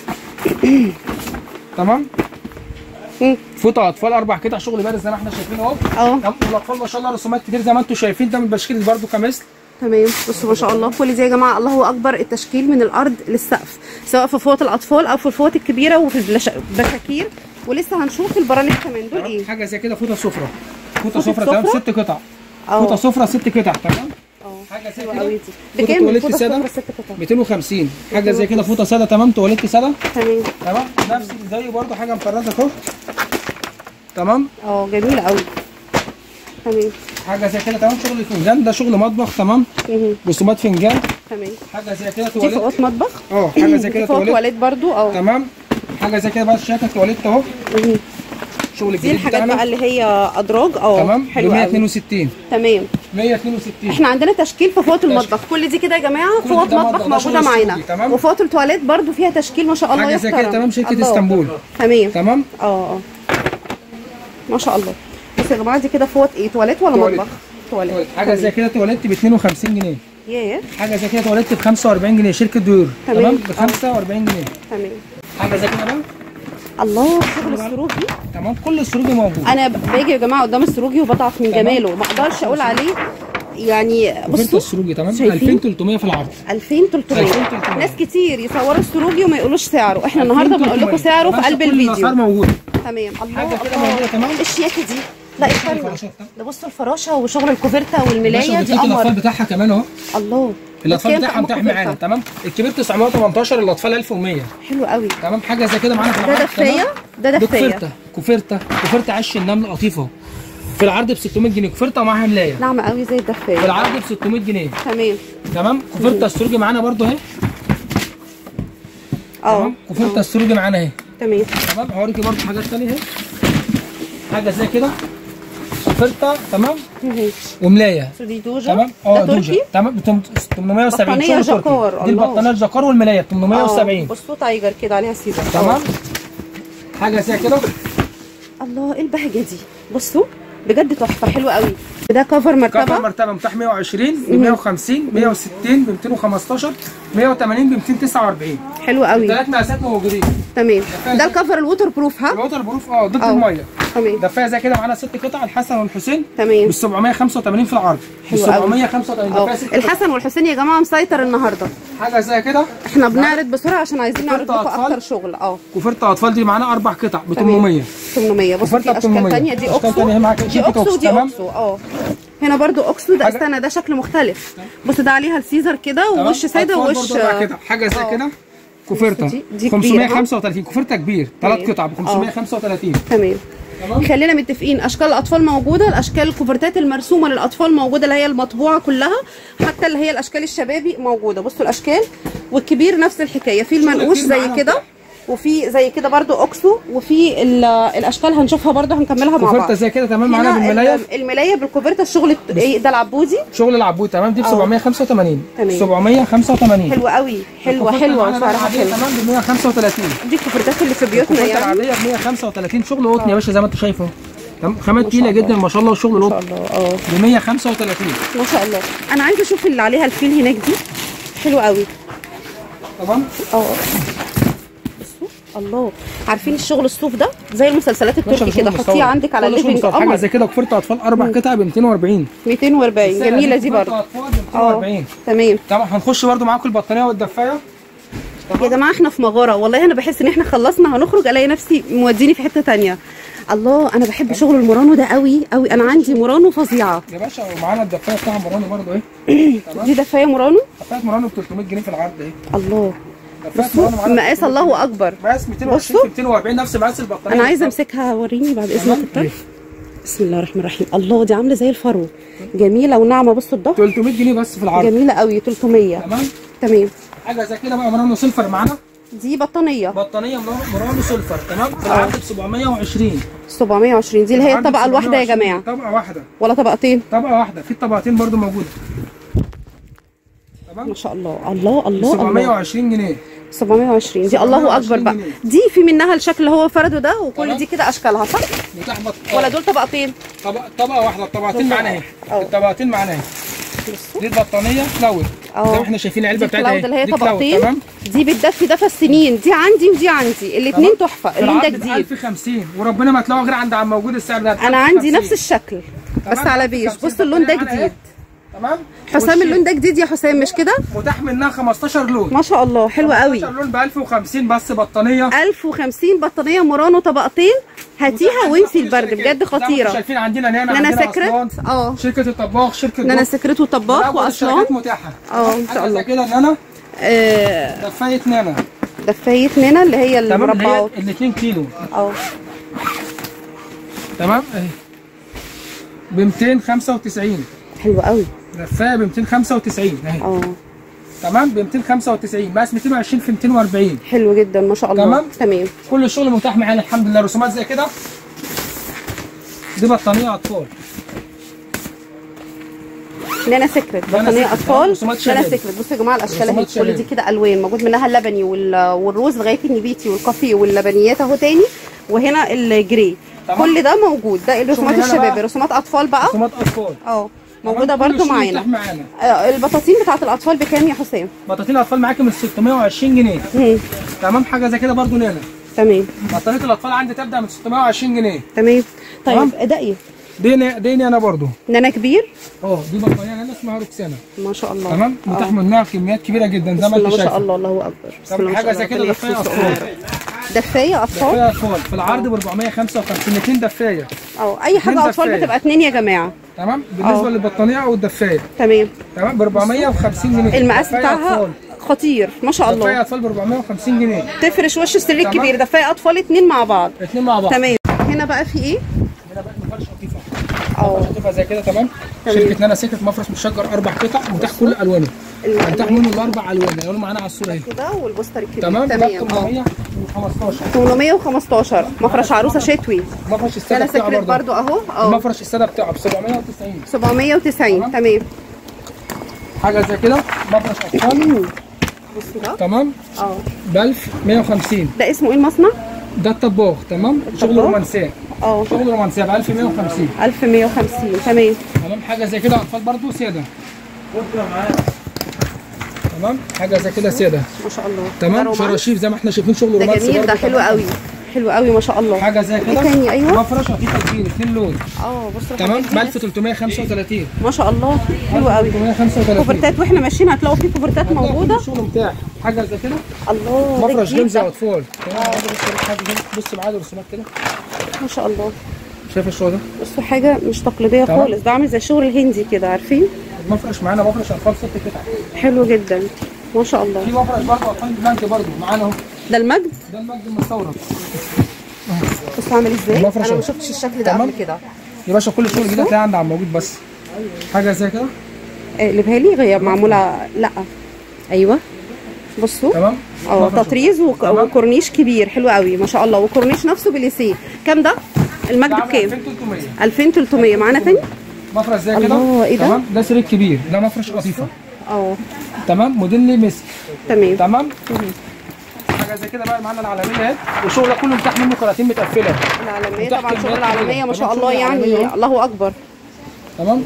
تمام مم. فوطه اطفال اربع قطع شغل بارز زي ما احنا شايفين اهو اه تمام والاطفال ما شاء الله رسومات كتير زي ما انتم شايفين ده من بشكير برضو كمثل تمام بصوا ما شاء الله كل دي يا جماعه الله اكبر التشكيل من الارض للسقف سواء في فوط الاطفال او في الفوط الكبيره وفي البش- البشاكير ولسه هنشوف البرانيت كمان دول ايه حاجه زي كده فوطه سفره فوطه فوطة سفره تمام سفرة؟ ست قطع اه فوطه سفره ست قطع تمام اه حاجه زي حلوه كده قوي دي فوطة بكام تواليت الفوطه سادة؟ الصفرا ست قطع 250 حاجه زي كده فوطه ساده تمام تواليت ساده تمام تمام نفس زي برضو حاجه مفرزه اهو تمام اه جميله قوي تمام حاجه زي كده تمام شغل الفنجان ده شغل مطبخ تمام مهم. رسومات فنجان تمام حاجه زي كده دي تواليت فوقات مطبخ اه حاجه زي دي كده فوق تواليت تواليت برضو اه تمام حاجه زي كده بقى الشاشه تواليت اهو مهم. شغل دي الجديد الحاجات بتاعنا بقى اللي هي ادراج اه تمام ب حلوه قوي 162 تمام 162 احنا عندنا تشكيل في فوط المطبخ كل دي كده يا جماعه كل فوط ده مطبخ مطبخ، ده موجوده شغل معانا سعودي، تمام. وفوط التواليت برضو فيها تشكيل ما شاء الله حاجه زي كده يحترم. تمام شركه الله. اسطنبول تمام تمام اه اه ما شاء الله بصوا يا جماعه دي كده فوط ايه تواليت ولا تواليت. مطبخ تواليت حاجه زي كده تواليت ب 52 جنيه ياه حاجه زي كده تواليت ب 45 جنيه شركه ديور تمام. تمام ب 45 جنيه تمام حاجه زي كده بقى الله شغل السروجي تمام كل السروج موجود انا ب- باجي يا جماعه قدام السروجي وبضعف من تمام. جماله ما اقدرش اقول عليه يعني وفرت بصوا السروجي تمام شايفين؟ 2300 في العرض 2300 2300. ناس كتير يصوروا السروجي وما يقولوش سعره احنا النهارده بنقول لكم سعره في قلب كل الاسعار الفيديو موجوده تمام الله حاجة كده الله موجودة تمام. ايه الشياكه دي لا استنى الفراشة بتاعها. ده بصوا الفراشه وشغل الكوفرتا باشا والملايه دي وبتديك الاطفال قمر بتاعها كمان اهو الله الاطفال بكام بتاعها طقم متاح كوفرتا؟ معانا تمام الكبير 918 الاطفال 1100 حلو قوي تمام حاجه زي كده معانا في ده العرض دفايه تمام؟ ده ده دفايه كوفرته كوفرته كوفرته عش النمل قطيفه في العرض ب 600 جنيه كوفرته ومعاها ملايه ناعمه قوي زي في الدفايه العرض ب 600 جنيه تمام تمام كوفرته السروجي معانا برضو اهي اه تمام كوفرته السروجي معانا اهي تمام تمام هوريكي برضو حاجات ثانيه اهي حاجه زي كده كوفرته تمام مهم. وملايه دي دوجه تمام اه ده دوجه تركي تمام ب 870 بطانية شغل تركي. جاكار، دي الله. البطانيه الجاكار والملايه ب آه، 870 بصوا تايجر كده عليها سيزر تمام حاجه زي كده الله ايه البهجه دي بصوا بجد تحفه حلوه قوي ده كفر كفر مرتبه مرتبه متاح 120 ب 150 160 ب 215 180 ب 249 حلو قوي ثلاث مقاسات موجودين تمام ده الكفر الووتر بروف ها الوتر بروف اه ضد اه. الميه تمام دفايه زي كده معانا ست قطع الحسن والحسين تمام ب 785 في العرض ب حلو قوي. 785 اه دفايه ست قطع. الحسن والحسين يا جماعه مسيطر النهارده حاجه زي كده احنا بنعرض بسرعه عشان عايزين نعرض كفرت لكم أطفال. اكتر شغل اه كوفرت اطفال دي معانا اربع قطع ب تمام. 800 800 بص كوفرتة في اشكال 800. ثانيه دي أشكال اوكسو تانية هي معاك دي شركة اوكسو أوكسو، ودي تمام؟ اوكسو اه هنا برضو اوكسو ده حاجة- استنى ده شكل مختلف بص ده عليها السيزر كده تمام؟ ووش ساده أطفال ووش برضو أربع قطع. حاجه زي اه. كده كوفرته دي- دي كبيرة، ها؟ 535 كوفرته كبير ثلاث تمام. قطع ب 535 تمام تمام خلينا متفقين اشكال الاطفال موجوده الاشكال الكوفرتات المرسومه للاطفال موجوده اللي هي المطبوعه كلها حتى اللي هي الاشكال الشبابي موجوده بصوا الاشكال والكبير نفس الحكايه في المنقوش كتير زي معانا كده وبتاع. وفي زي كده برضو اوكسو وفي ال- الاشكال هنشوفها برضو هنكملها مع كوفرته بعض زي كده تمام معانا هنا بالملايه ال- الملايه بالكوفرته الشغل الت- ايه ده العبودي شغل العبود تمام دي ب اه. 785 تمام. 785 حلوه قوي حلوه الكوفرتة حلوه معانا بقى وسعرها العادية حلو تمام ب 135 دي الكوفرتات اللي في بيوتنا الكوفرتة يعني العاديه ب 135 شغل قطن يا باشا زي ما انت شايفه تمام خامات شاء تقيله الله. جدا ما شاء الله وشغل ما شاء القطن الله اه ب 135 ما شاء الله انا عايزه اشوف اللي عليها الفيل هناك دي حلوه قوي تمام اه بصوا الله عارفين الشغل الصوف ده زي المسلسلات التركي كده حطيه عندك على الليفنج حاجه قمر زي كده كوفرته اطفال اربع قطع ب 240 240 جميله دي كوفرتة برضه اطفال ب اه 240 تمام طبعا هنخش برده معاكم البطانيه والدفايه يا جماعه احنا في مغاره والله انا بحس ان احنا خلصنا هنخرج الاقي نفسي موديني في حته تانية الله انا بحب شغل المورانو ده قوي قوي انا عندي مورانو فظيعه يا باشا ومعانا الدفايه بتاعها مرانو برده اهي تمام دي دفايه مورانو دفايه مرانو ب 300 جنيه في العرض اهي الله دفايه بصوا مرانو معانا مقاس الله اكبر مقاس 220 بصوا. في 240 نفس مقاس البطانيه انا عايزه بالظبط. امسكها وريني بعد اذنك تمام. الطرف بسم الله الرحمن الرحيم الله دي عامله زي الفرو جميله وناعمه بصوا الظهر 300 جنيه بس في العرض جميله قوي 300 تمام تمام حاجه زي كده بقى مرانو سيلفر معانا دي بطانيه بطانيه مرانو مرانو سيلفر تمام في العرض ب 720 720 دي اللي هي العرض ب الطبقه الواحده يا 720. جماعه طبقه واحده ولا طبقتين طبقه واحده في طبقتين برده موجوده تمام ما شاء الله الله الله الله 720 جنيه 720 دي الله 720 اكبر بقى جنيه. دي في منها الشكل اللي هو فرده ده وكل تمام. دي كده اشكالها صح متاح بط... ولا دول طبقتين طبقه طبقه واحده الطبقتين طبقة معانا اهي اه. الطبقتين معانا اهي بصوا دي البطانيه كلاود اه. زي ما احنا شايفين العلبه دي بتاعتها كلاود اللي هي دي كلاود، طبقتين تمام دي بتدفي دفى السنين دي عندي ودي عندي الاثنين تمام. تحفه في اللون ده العرض ب جديد 1050 وربنا ما تلاقوا غير عند عم موجود السعر ده انا عندي 1050. نفس الشكل بس تمام؟ على بيج 1050 بصوا اللون ده بطانية معانا جديد اهي. تمام حسام والشيك اللون ده جديد يا حسام مش كده متاح منها 15 لون ما شاء الله حلوه قوي 15 لون ب 1050 بس بطانيه 1050 بطانيه مورانو طبقتين هاتيها وانسي البرد بجد زي ما انتم خطيره شايفين عندنا نانا نانا عندنا سكرت أسوان، اه شركه الطباخ شركه نانا جوف. سكرت وطباخ أول واصلان الشركات متاحه اه، ان شاء حاجة الله. زي كده نانا آه، دفايه نانا دفايه نانا اللي هي تمام اللي هي المربعات ال 2 كيلو اه تمام اهي ب 295 حلو قوي دفايه ب 295 اهي اه تمام ب 295 مقاس 220 في 240 حلو جدا ما شاء الله تمام. تمام كل الشغل متاح معانا الحمد لله رسومات زي كده دي بطانيه اطفال نانا سكرت نانا بطانيه سكرت، اطفال رسومات نانا شباب. سكرت بصوا يا جماعه الاشكال اهي رسومات كل شباب. دي كده الوان موجود منها اللبني وال- والروز لغايه النبيتي والكافي واللبنيات اهو تاني وهنا الجري تمام. كل ده موجود ده الرسومات هنا الشبابي بقى. رسومات اطفال بقى رسومات اطفال اه موجوده تمام؟ كل برده الشغل معانا متاح معانا آه، البطاطين بتاعت الاطفال بكام يا حسام بطاطين الاطفال معاكي من 620 جنيه مم. تمام حاجه زي كده برضو نانا تمام بطانيه الاطفال عندي تبدا من 620 جنيه تمام طيب تمام. ده ايه دي نا- دي نانا برضو نانا كبير اه دي بطانيه نانا اسمها روكسانا ما شاء الله تمام متاح آه. منها كميات كبيره جدا زي بسم ما الله انت ما شاء شايف الله الله اكبر بسم طب الله ما حاجة شاء زي الله كده ربنا دفاية يحفظ أطفال. صغيرة. دفايه اطفال دفايه اطفال في العرض ب 455 الاثنين دفايه اه اي حاجه اتنين اطفال دفاية. بتبقى اتنين يا جماعه تمام بالنسبه آه. للبطانيه او الدفايه تمام تمام ب 450 جنيه المقاس دفاية بتاعها أطفال. خطير ما شاء دفايه الله اطفال ب 450 جنيه تفرش وش السرير تمام. الكبير دفايه اطفال اتنين مع بعض الاثنين مع بعض تمام هنا بقى في ايه هنا بقى مفرش قطيفه اه مفرش قطيفه زي كده تمام تمام. شركه نانا سكت مفرش مشجر اربع قطع متاح كل الوانه الألوان. متاح منه الاربع الوان الالوان معانا على الصوره اهي كده والبوستر الكبير تمام ده تمام اه 815 815 مفرش عروسه شتوي مفرش الساده انا بتاعه سكرت برضه برضو اهو اه المفرش الساده بتاعه ب 790 790 تمام حاجه زي كده مفرش اطفال بصوا ده تمام اه ب 1150 ده اسمه ايه المصنع ده الطباخ تمام شغل الطباخ؟ رومانسيه اه شغل رومانسيه ب 1150 1150 تمام تمام حاجه زي كده اطفال برضو ساده تمام حاجه زي كده ساده ما شاء الله ده تمام رومانس. شراشيف زي ما احنا شايفين شغل ده رومانسي جميل ده برضو حلو تمام. قوي حلو قوي ما شاء الله حاجه زي ايه كده تاني ايوه مفرش قطيفه كبير اثنين لون اه بصوا تمام الحاجات ب دي. 1335 ما شاء الله حلو قوي 1335 كوفرتات واحنا ماشيين هتلاقوا في كوفرتات موجوده الشغل بتاعي حاجه زي كده الله ده مفرش جديد جيمز ده. اطفال تمام عايز بص حاجه هنا بص معايا الرسومات كده ما شاء الله شايف الشغل ده بصوا حاجه مش تقليديه تمام. خالص ده عامل زي الشغل الهندي كده عارفين المفرش معانا مفرش اطفال ست قطع حلو جدا ما شاء الله في مفرش برضه اطفال بلانك برضه معانا اهو ده المجد ده المجد المستورد بصوا عامل ازاي المفرش انا ما أهو. شفتش الشكل ده تمام. قبل كده يا باشا كل الشغل الجديد هتلاقيه عندي على موجود بس حاجه زي كده اقلبها لي هي معموله لا ايوه بصوا تمام اه مفرش. تطريز وك- تمام. وكورنيش كبير حلو قوي ما شاء الله وكورنيش نفسه بليسيه كام ده المجد ده عامل بكام 2300 2300 معانا تاني مفرش زي كده الله، إيه ده؟ تمام ده سرير كبير ده مفرش قطيفه اه تمام موديل مسك تمام تمام حاجه زي كده بقى معانا العالميه اهي والشغل ده كله متاح منه كراتين متقفله العالميه وتحت طبعا شغل المية العالميه كده. ما شاء تمام، الله شغل العالمية يعني أهو. الله اكبر تمام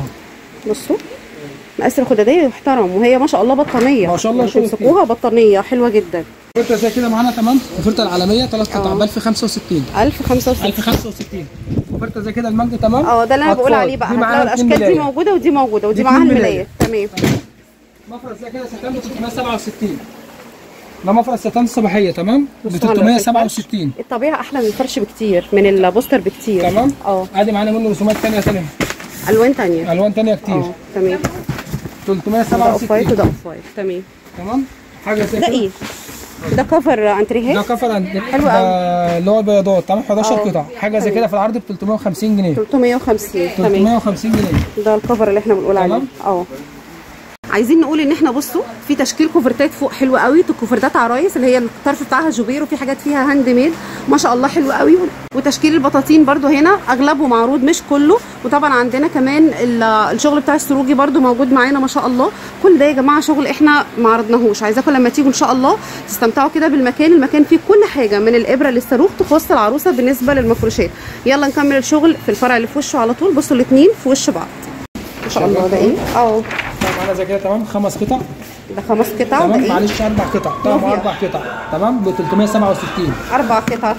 بصوا مقاس الخداديه يحترم وهي ما شاء الله بطانيه ما شاء الله شغل تمسكوها بطانيه حلوه جدا الفلتة زي كده معانا تمام الفلتة العالميه ثلاث قطع ب 1065 1065 1065 وفلتة زي كده المجد تمام اه ده اللي انا بقول أطفال. عليه بقى دي هتلاقوا معانا اتنين الاشكال دي ملاية. موجوده ودي موجوده ودي دي معاها اتنين الملايه تمام مفرش زي كده ستان ب 367 ده مفرش ستان صباحيه تمام ب بصوا على 367 الطبيعه احلى من الفرش بكتير من البوستر بكتير تمام اه ادي معانا منه رسومات ثانيه ثانيه الوان تانية الوان ثانيه كتير اه تمام ده اوف 367 وايت وده اوف وايت تمام تمام حاجه زي ده كده ايه ده كفر ده انتريهات كفر عند حلو ده اللي هو البياضات تمام 11 اه. قطعه حاجه زي كده في العرض ب 350 جنيه 350 تمام 350 جنيه ده الكفر اللي احنا بنقول عليه تمام. اه عايزين نقول ان احنا بصوا في تشكيل كوفرتات فوق حلو قوي كوفرتات عرايس اللي هي الطرف بتاعها جوبير وفي حاجات فيها هاند ميد ما شاء الله حلو قوي وتشكيل البطاطين برده هنا اغلبه معروض مش كله وطبعا عندنا كمان ال- الشغل بتاع السروجي برده موجود معانا ما شاء الله كل ده يا جماعه شغل احنا ما عرضناهوش عايزاكم لما تيجوا ان شاء الله تستمتعوا كده بالمكان المكان فيه كل حاجه من الابره للصاروخ تخص العروسه بالنسبه للمفروشات يلا نكمل الشغل في الفرع اللي في وشه على طول بصوا الاثنين في وش بعض ما شاء الله ده ايه اه ده معانا زي كده تمام خمس قطع ده خمس قطع وده تمام ايه معلش اربع قطع تمام لوبيا. اربع قطع تمام ب 367 اربع قطع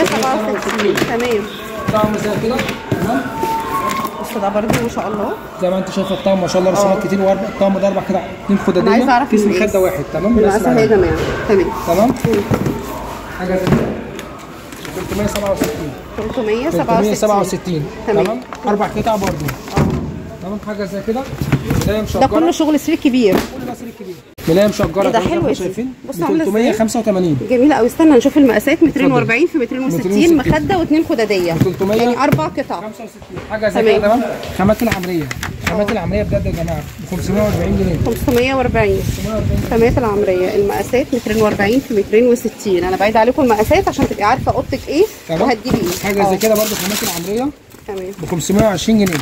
367 تمام طعم زي كده تمام بص ده برضه ما شاء الله زي ما انت شايف الطعم ما شاء الله رسومات كتير واربع الطعم ده اربع قطع اثنين خداديه انا عايزه اعرف في اسم المقاس. خده واحد تمام المقاس اهي يا جماعه تمام تمام حاجه زي كده 367 367 367 تمام. تمام اربع قطع برضه تمام حاجه زي كده ملايه مشجره ده كله شغل سرير كبير كل ده سرير كبير ملايه مشجره ايه ده زي ما حلو انتم يا شايفين بص عاملة ازاي. 385 جميله قوي استنى نشوف المقاسات 240 في 260 260. مخده واثنين خداديه 300. يعني اربع قطع 65 حاجه زي تمام. كده تمام خامات العمريه خامات العمريه بجد يا جماعه ب 540 جنيه 540 540 خامات العمريه المقاسات 240 في 260 انا بعيد عليكم المقاسات عشان تبقي عارفه اوضتك ايه تمام. وهتجيبي ايه حاجه اه، زي كده برضه خامات العمريه تمام ب 520 جنيه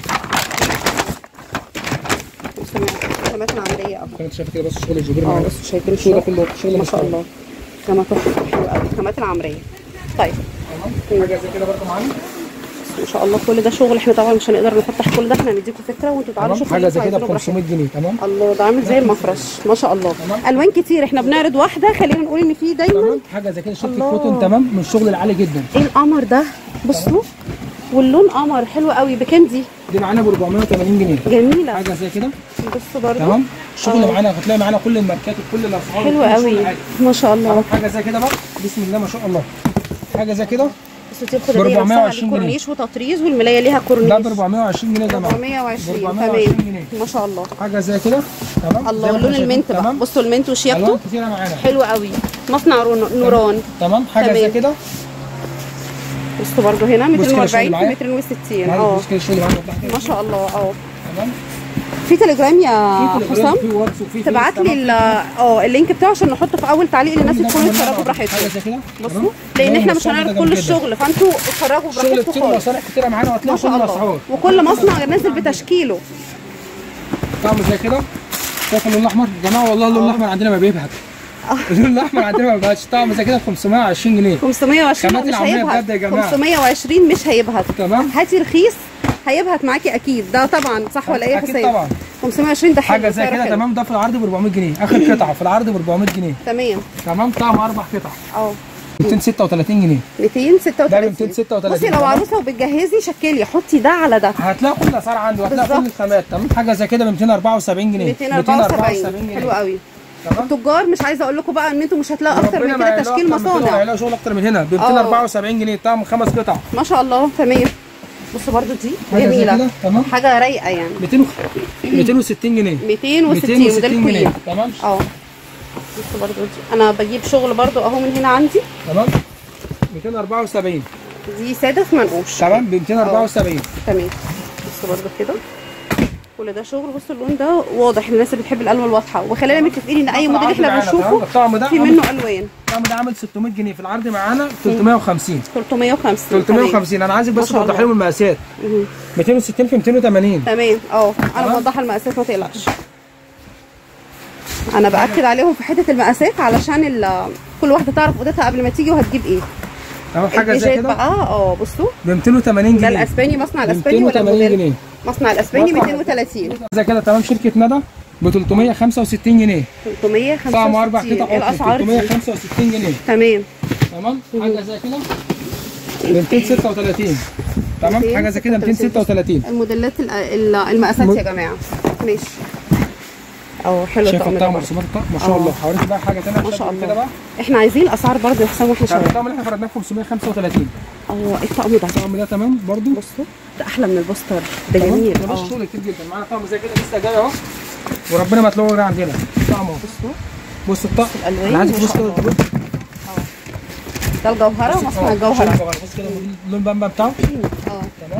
500 خامات العمريه اه انت شايف كده بس شغل الجبير اه معانا بس شايفين الشغل ده الشغل كله شغل ما شاء الله خامات تحفه حلوه قوي خامات العمريه طيب تمام حاجه زي كده برضه معانا ما شاء الله كل ده شغل احنا طبعا مش هنقدر نفتح كل ده احنا هنديكم فكره وانتوا تعالوا تمام شوفوا حاجه اللي زي انتوا كده ب عايزينه 500 جنيه تمام براحتكم. الله ده عامل زي المفرش ما شاء الله تمام. الوان كتير احنا بنعرض واحده خلينا نقول ان في دايما تمام حاجه زي كده شركه الله. كوتون تمام من الشغل العالي جدا ايه القمر ده بصوا واللون قمر حلو قوي بكام دي دي معانا ب 480 جنيه جميله حاجه زي كده بصوا برضه تمام الشغل اه. معانا هتلاقي معانا كل الماركات وكل الاسعار حلو وكل قوي الشغل عالي. ما شاء الله تمام حاجه زي كده بقى بسم الله ما شاء الله حاجه زي كده بصوا دي الخداديه 420 نفسها جنيه. كورنيش وتطريز والملايه ليها كورنيش ده ب 420 جنيه يا جماعه 420 ب 420 تمام جنيه ما شاء الله حاجه زي كده تمام الله زي ما ولون احنا المنت شايفين. بقى تمام بصوا المنت وشياكته الوان كتيره معانا حلو قوي مصنع رون- نوران تمام حاجه تمام. زي كده بصوا برضه هنا بص كده 240 الشغل في معايا. 260 معانا اه بص كده الشغل معانا وضحت ما شاء الله اه تمام في تليجرام يا في تليجرام، حسام في واتس وفي تبعت فيس، لي تمام. ال- اه اللينك بتاعه عشان نحطه في اول تعليق للناس كل ده يدخلوا كمان يتفرجوا حاجه براحتهم زي كده بصوا تمام. لان ده احنا مش المصنع ده هنعرض جامد كل جدا. الشغل فانتوا اتفرجوا شغل براحتكم كتير خالص ومصانع كتيره معانا ما وهتلاقي شاء كل الله الاسعار وكل مصنع نازل بتشكيله طعم زي كده شايف اللون الاحمر يا جماعه والله اللون الاحمر عندنا ما بيبهت اللون الاحمر عندنا ما بيبهتش طعم زي كده ب 520 جنيه 520 خامات مش العملية هيبهت بجد يا جماعة. 520 مش هيبهت تمام هاتي رخيص هيبهت معاكي اكيد ده طبعا صح ولا ايه يا اكيد حسين طبعا 520 ده حلو حاجه زي سعره كده حلو. تمام ده في العرض ب 400 جنيه اخر قطعه في العرض ب 400 جنيه تمام تمام طعم اربع قطع اه 236 جنيه 236 ده ب 236 بصي لو تمام؟ عروسه وبتجهزي شكلي حطي ده على ده هتلاقي كل الاسعار عنده هتلاقي كل بالظبط. الخامات تمام حاجه زي كده ب 274 جنيه 274 جنيه حلو قوي تمام التجار مش عايزه اقول لكم بقى ان انتوا مش هتلاقوا اكتر ربنا من ما كده يلاقوا تشكيل أكتر من كده، مصانع هيلاقوا شغل اكتر من هنا ب 274 جنيه طعم خمس قطع ما شاء الله تمام بصوا برضو دي حاجة زي جميله كده، تمام. حاجه رايقه يعني 200 260 جنيه 260 موديل كوين جنيه تمام اه بصوا برضو دي انا بجيب شغل برضو اهو من هنا عندي تمام 274 دي سادس منقوش تمام ب 274 تمام بصوا برضو كده كل ده شغل بصوا اللون ده واضح للناس اللي بتحب الالوان الواضحه وخلينا متفقين ان اي موديل احنا معانا، تمام؟ بنشوفه الطعم ده في عامل- منه الوان الطعم ده عامل 600 جنيه في العرض معانا 350 350 تمام. 350 انا عايزك ما بس شاء توضح الله. لهم المقاسات مهم. 260 في 280 تمام اه انا تمام. موضحه المقاسات ما تقلقش انا باكد عليهم في حته المقاسات علشان ال- كل واحده تعرف اوضتها قبل ما تيجي وهتجيب ايه تمام حاجه زي البيجات كده بقى اه بصوا ب 280 ده جنيه الاسباني مصنع ب الاسباني ولا 280 الموديل جنيه مصنع الاسباني مصنع 230 زي كده تمام شركه ندى ب 365 جنيه طعم اربع 365 قطع ايه قطن الاسعار دي 365 جنيه تمام تمام حاجه زي كده ب 236 تمام حاجه زي كده 236 الموديلات ال- ال- المقاسات م- يا جماعه ماشي اه حلو شايف الطقم الطعم ده ورسومات الطقم ما شاء آه. الله حواليك بقى حاجه ثانيه ما شاء كده الله بقى احنا عايزين الاسعار برضه يا حسام واحنا طب شباب الطقم اللي احنا فرضناه ب 535 اه الطقم ده الطقم ده تمام برضو بصوا ده احلى من البوستر ده تمام؟ جميل ده بس اه شغل كتير جدا معانا طقم زي كده لسه جاي اهو وربنا ما تلاقوه غير عندنا طقم اهو بصوا بص الطقم الألوان انا عايز ما تبص شاء كده الله. تبص ده الجوهره مصنع الجوهره بص كده اللون بامبا بتاعه اه تمام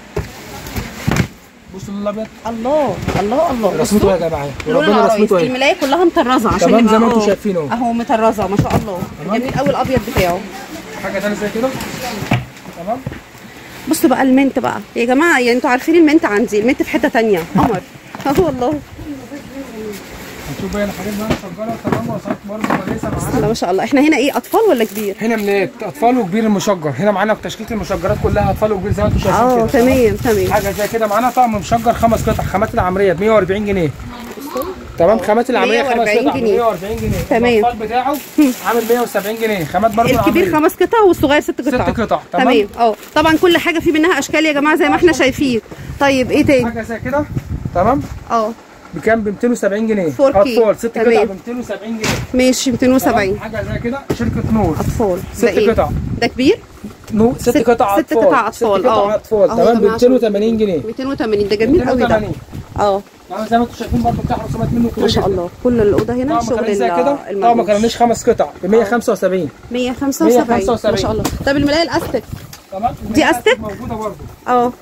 بص اللون الابيض الله الله الله رسمته بصوا يا جماعه لون وربنا العرايس رسمته اهي الملايه كلها مطرزه عشان تمام نبقى زي ما انتم اه. شايفين اهو اهو مطرزه ما شاء الله تمام. جميل قوي الابيض بتاعه حاجه ثانيه زي كده تمام بصوا بقى المنت بقى يا جماعه يعني انتوا عارفين المنت عندي المنت في حته تانية قمر اه والله هنشوف بقى الحاجات بقى مشجره تمام وسط برضه كويسه معانا لا ما شاء الله احنا هنا ايه اطفال ولا كبير هنا من اطفال وكبير المشجر هنا معانا في تشكيله المشجرات كلها اطفال وكبير زي ما انتم شايفين اه كده تمام تمام حاجه زي كده معانا طقم مشجر خمس قطع خامات العمريه ب 140 جنيه تمام خامات العمريه خمس 140 قطع ب جنيه. 140 جنيه تمام. الاطفال بتاعه عامل 170 جنيه خامات برضه الكبير العمرية. خمس قطع والصغير ست قطع ست قطع، تمام. تمام اه طبعا كل حاجه في منها اشكال يا جماعه زي ما احنا شايفين طيب ايه تاني حاجه زي كده تمام اه بكام ب 270 جنيه 4K. اطفال ست قطع تمام. ب 270 جنيه ماشي 270 تمام؟ حاجه زي كده شركه نور اطفال ست ده ايه قطع. ده كبير نور ست, ست- قطع ست اطفال قطع أطفال، ست قطع اه. اطفال اهو يا تمام ب جماعة عشان- 280 جنيه 280 ده جميل قوي ده 280 اه تمام زي ما انتم شايفين برضه بتاع رسومات منه كتير ما شاء جدا. الله كل الاوضه هنا طقم شغل كرانيش زي كده طقم المنقوش كرانيش خمس قطع ب 175 175 ما 175. شاء الله طب الملايه الاستك تمام دي أستك؟ موجوده برضه اه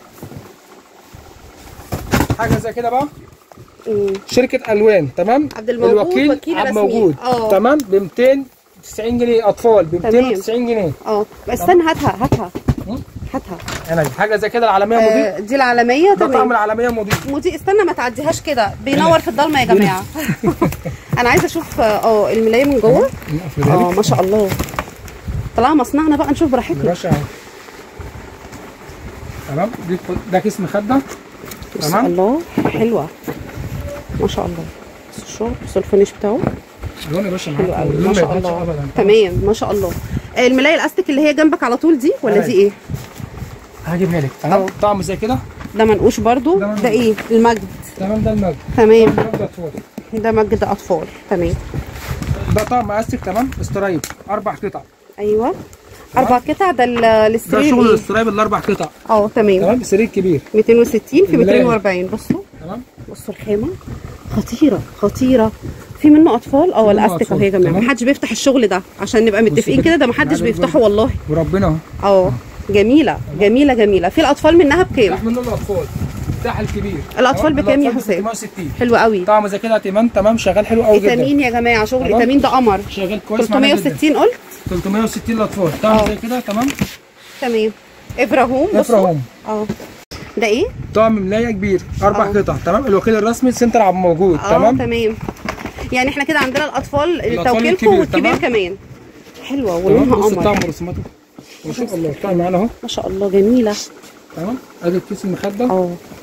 حاجه زي كده بقى أمم. شركه الوان تمام عبد الموجود الوكيل وكيل عبد رسمي. موجود اه. تمام ب 290 جنيه اطفال ب تمام. 290 جنيه اه بس استنى هاتها هاتها مم. هاتها انا حاجه زي كده العالميه مضيء آه دي العالميه ده طقم تمام العالميه مضيء مودي استنى ما تعديهاش كده بينور في الضلمه يا جماعه انا عايزه اشوف اه الملايه من جوه اه ما شاء الله طلع مصنعنا بقى نشوف براحتنا باشا تمام دي ده كيس مخده ما شاء تمام. الله حلوه ما شاء الله بص الشغل بص الفينش بتاعه لون يا باشا حلو معاك قوي اللون ما ما شاء يبانش الله ابدا تمام ما شاء الله آه، الملايه الاستك اللي هي جنبك على طول دي ولا أيوة. دي ايه هجيبها لك تمام اه. طعم زي كده ده منقوش برضو ده منقوش. ده ايه المجد تمام ده المجد تمام ده اطفال ده مجد اطفال تمام ده طقم استك تمام استرايب اربع قطع ايوه اربع قطع ده ال- ده السرير شغل ايه الاسترايب الاربع قطع اه تمام تمام سرير كبير 260 في الملاية. 240 بصوا تمام بصوا الخامه خطيره خطيره في منه اطفال اه ولا منه استك اهو يا أطفال. جماعه تمام. محدش بيفتح الشغل ده عشان نبقى متفقين كده. كده ده محدش عارف بيفتحه برضه. والله وربنا اهو اه جميله جميله جميله في الاطفال منها بكام راح منه الاطفال بتاع الكبير الأطفال تمام؟ بكام يا الأطفال ب حسام؟ 360 حلو قوي طعم زي كده تمام تمام شغال حلو قوي جدا ايتامين يا جماعه شغل تمام. ايتامين ده قمر شغال كويس معانا جدا 360 قلت 360 الاطفال طعم اه. زي كده تمام تمام ابراهوم بصوا. افرهم اه ده ايه؟ طعم ملايه كبير اربع اه. قطع تمام الوكيل الرسمي سنتر عبد موجود اه تمام تمام يعني احنا كده عندنا الاطفال الأطفال توكيلكم الكبير، والكبير تمام. كمان حلوه تمام ولونها بص الطعم قمر ورسوماته ما شاء الله الطعم معانا اهو ما شاء الله جميله تمام ادي الكيس المخده اه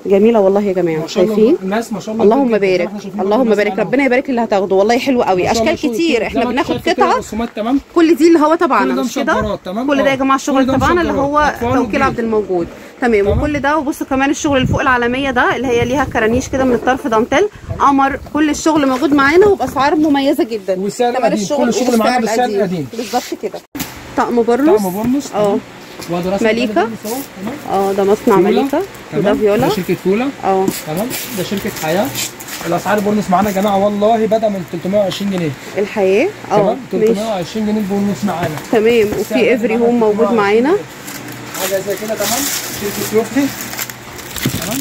جميله والله يا جماعه ما شاء الله شايفين الناس ما شاء الله اللهم كتير جداً. زي ما بارك احنا شايفين اللهم الناس بارك معانا. ربنا يبارك اللي هتاخده والله حلو قوي ما شاء الله اشكال شغل كتير زي احنا ما انت بناخد شايفة كده قطعه رسومات تمام كل دي اللي هو كل تبعنا ده مش كده مشجرات، تمام؟ كل ده اه. يا جماعه الشغل كل ده تبعنا اللي مشجرات، هو أطفال توكيل وجديد. عبد الموجود تمام تمام. وكل ده وبصوا كمان الشغل اللي فوق العالميه ده اللي هي ليها كرانيش كده من الطرف دانتيل قمر كل الشغل موجود معانا وباسعار مميزه جدا والسعر كمان قديم. كل الشغل والسعر معانا بالسعر القديم. القديم. بالظبط كده طقم برنس طقم بورنوس اه وده رسم مليكة. تاني بورنوس اهو، تمام اه ده مصنع فيولا. مليكه وده تمام فيولا ده شركه فيولا اه تمام ده شركه حياه الاسعار البورنوس معانا يا جماعه والله بدا من 320 جنيه الحياه اه تمام ماشي 320 جنيه البورنوس معانا تمام السعر وفي افري معانا هوم موجود 320 معانا جنيه. حاجه زي كده تمام شركه يوفتي تمام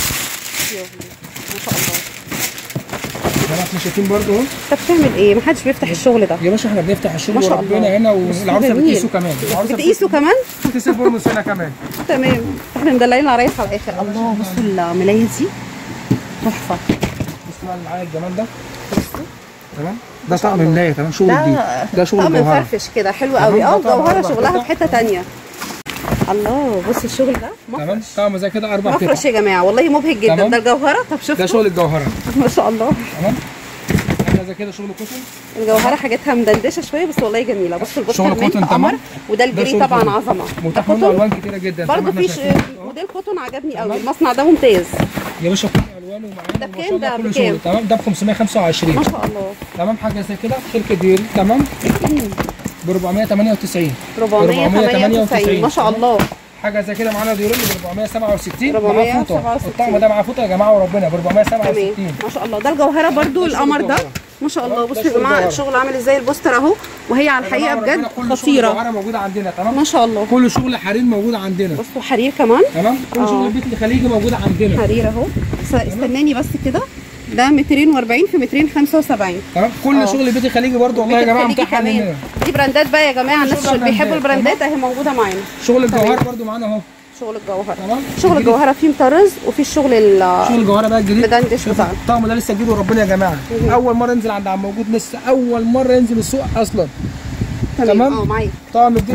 ما شاء الله زي ما احنا شايفين برضه اهو انت بتعمل ايه محدش بيفتح الشغل ده يا باشا احنا بنفتح الشغل ما شاء وربنا الله. هنا بس والعروسه جميل. بتقيسه كمان العروسه بتقيسوا كمان بتقيس البورنوس هنا كمان تمام احنا مدلعين العرايس على الاخر الله بصوا الملايه دي تحفه بص بقى اللي معايا الجمال ده تمام ده طقم ملايه تمام شغل جديد ده ده شغل طقم جوهره مفرفش كده حلو تمام، قوي ده اه طقم جوهره أربع شغلها قطع. في حته تانية الله بص الشغل ده تمام مفرش طقم زي كده اربع مفرش قطع يا جماعه والله مبهج جدا تمام. ده الجوهره طب ده شفتوا شغل الجوهره ما شاء الله تمام حاجه زي كده شغل كوتن الجوهره حاجتها مدندشه شويه بس والله جميله بص البوستر شغل منت كوتون قمر تمام. وده ده الجري شغل طبعا كوتون. عظمه ده متاح منه كوتون الوان كتيره جدا زي ما برضه احنا في شايفين. أهو. موديل كوتون عجبني قوي المصنع ده ممتاز يا باشا كل الوانه ده معانا بكام ما شاء الله ده؟ كل بكام؟ شغل تمام ده ب 525 ما شاء الله تمام حاجه زي كده شركه ديل تمام ب 498 498 ما شاء الله حاجه زي كده معانا ديورين ب 467 معاه 467. فوطه الطقم ده معاه فوطه يا جماعه وربنا ب تمام 467 ما شاء الله ده الجوهره برضو ده شغل القمر ده الجوهرة. ما شاء الله ده بصوا يا شغل جماعه الجوهرة. الشغل عامل ازاي البوستر اهو وهي على الحقيقه يا جماعة ربنا بجد كل شغل خطيره الجوهرة موجود عندنا تمام ما شاء الله كل شغل حرير موجود عندنا بصوا حرير كمان تمام كل آه. شغل البيت الخليجي موجود عندنا حرير اهو س- استناني بس كده ده 240 في 275 تمام كل آه. شغل البيت الخليجي برضو والله يا جماعه الخليجي متاح كمان عندنا دي براندات بقى يا جماعه الناس شغل اللي بيحبوا براندات، البراندات اهي موجوده معانا شغل الجوهر برضو معانا اهو شغل الجوهره تمام شغل الجديد. الجوهره فيه مطرز وفي الشغل ال- شغل الجوهره بقى الجديد مدندش شوف بتاعنا الطقم ده لسه جديد وربنا يا جماعه اول مره ينزل عند عم موجود لسه اول مره ينزل السوق اصلا تمام تمام. اه معاك طقم جديد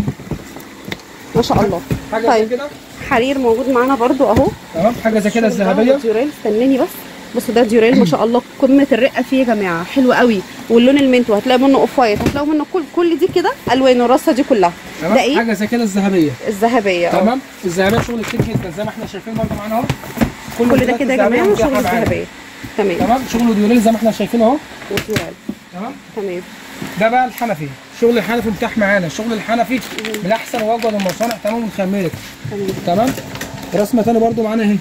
ما شاء الله حاجه زي طيب كده حرير موجود معانا برضو اهو تمام حاجه زي كده الشغل ده الذهبيه ديوريل استناني بس بصوا ده ديوريل ما شاء الله قمه الرقه فيه يا جماعه حلو قوي واللون المنتو هتلاقي منه اوف وايت هتلاقوا منه كل كل دي كده الوان الرصه دي كلها تمام ده ايه حاجه زي كده الذهبيه الذهبيه اه تمام الذهبيه شغل كتير جدا زي ما احنا شايفين برضو معانا اهو كل ده الموديلات كده يا الذهبية جماعه متاحة شغل معانا. الذهبيه تمام تمام شغل ديوريل زي ما احنا شايفين اهو وديوريل تمام تمام ده بقى الحنفي شغل الحنفي متاح معانا شغل الحنفي من احسن واجود المصانع تمام ومخمرك تمام تمام رسمه تاني برضو معانا اهي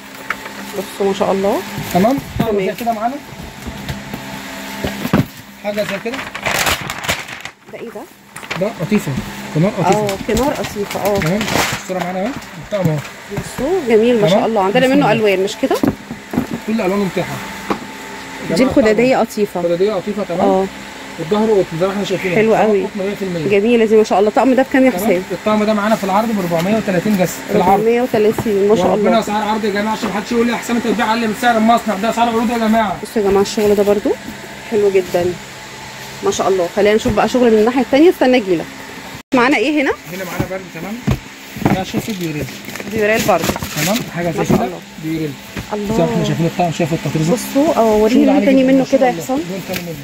بصوا ما شاء الله تمام طقم تمام. زي كده معانا حاجه زي كده ده ايه ده؟ ده قطيفه كمان قطيفه اه كنار قطيفه اه تمام الصوره معانا اهو الطقم اهو بصوا جميل ما شاء تمام. الله عندنا بسم منه الله. الوان مش كده؟ كل الوانه متاحه دي الخداديه قطيفه الخداديه قطيفه تمام اه والظهر قطن زي ما احنا شايفين حلو الظهر قوي. قطن 100% جميله دي ما شاء الله الطقم ده بكام يا تمام حسام؟ الطقم ده معانا في العرض ب 430 بس في العرض 430 ما شاء وربنا الله اسعار عرض يا جماعه عشان محدش يقول لي احسن انت بتبيع اقل من سعر المصنع ده اسعار عروض يا جماعه بصوا يا جماعه الشغل ده برضو حلو جدا ما شاء الله خلينا نشوف بقى شغل من الناحيه الثانيه استنى اجيلك معانا ايه هنا؟ هنا معانا برد تمام ده شوف ديوريل ديوريل برضو تمام حاجه ما زي شاء كده الله. ديوريل زي ما احنا الله شايفين الطقم شايف التطريز بصوا اه وريني لون تاني منه كده يا حسام لون تاني منه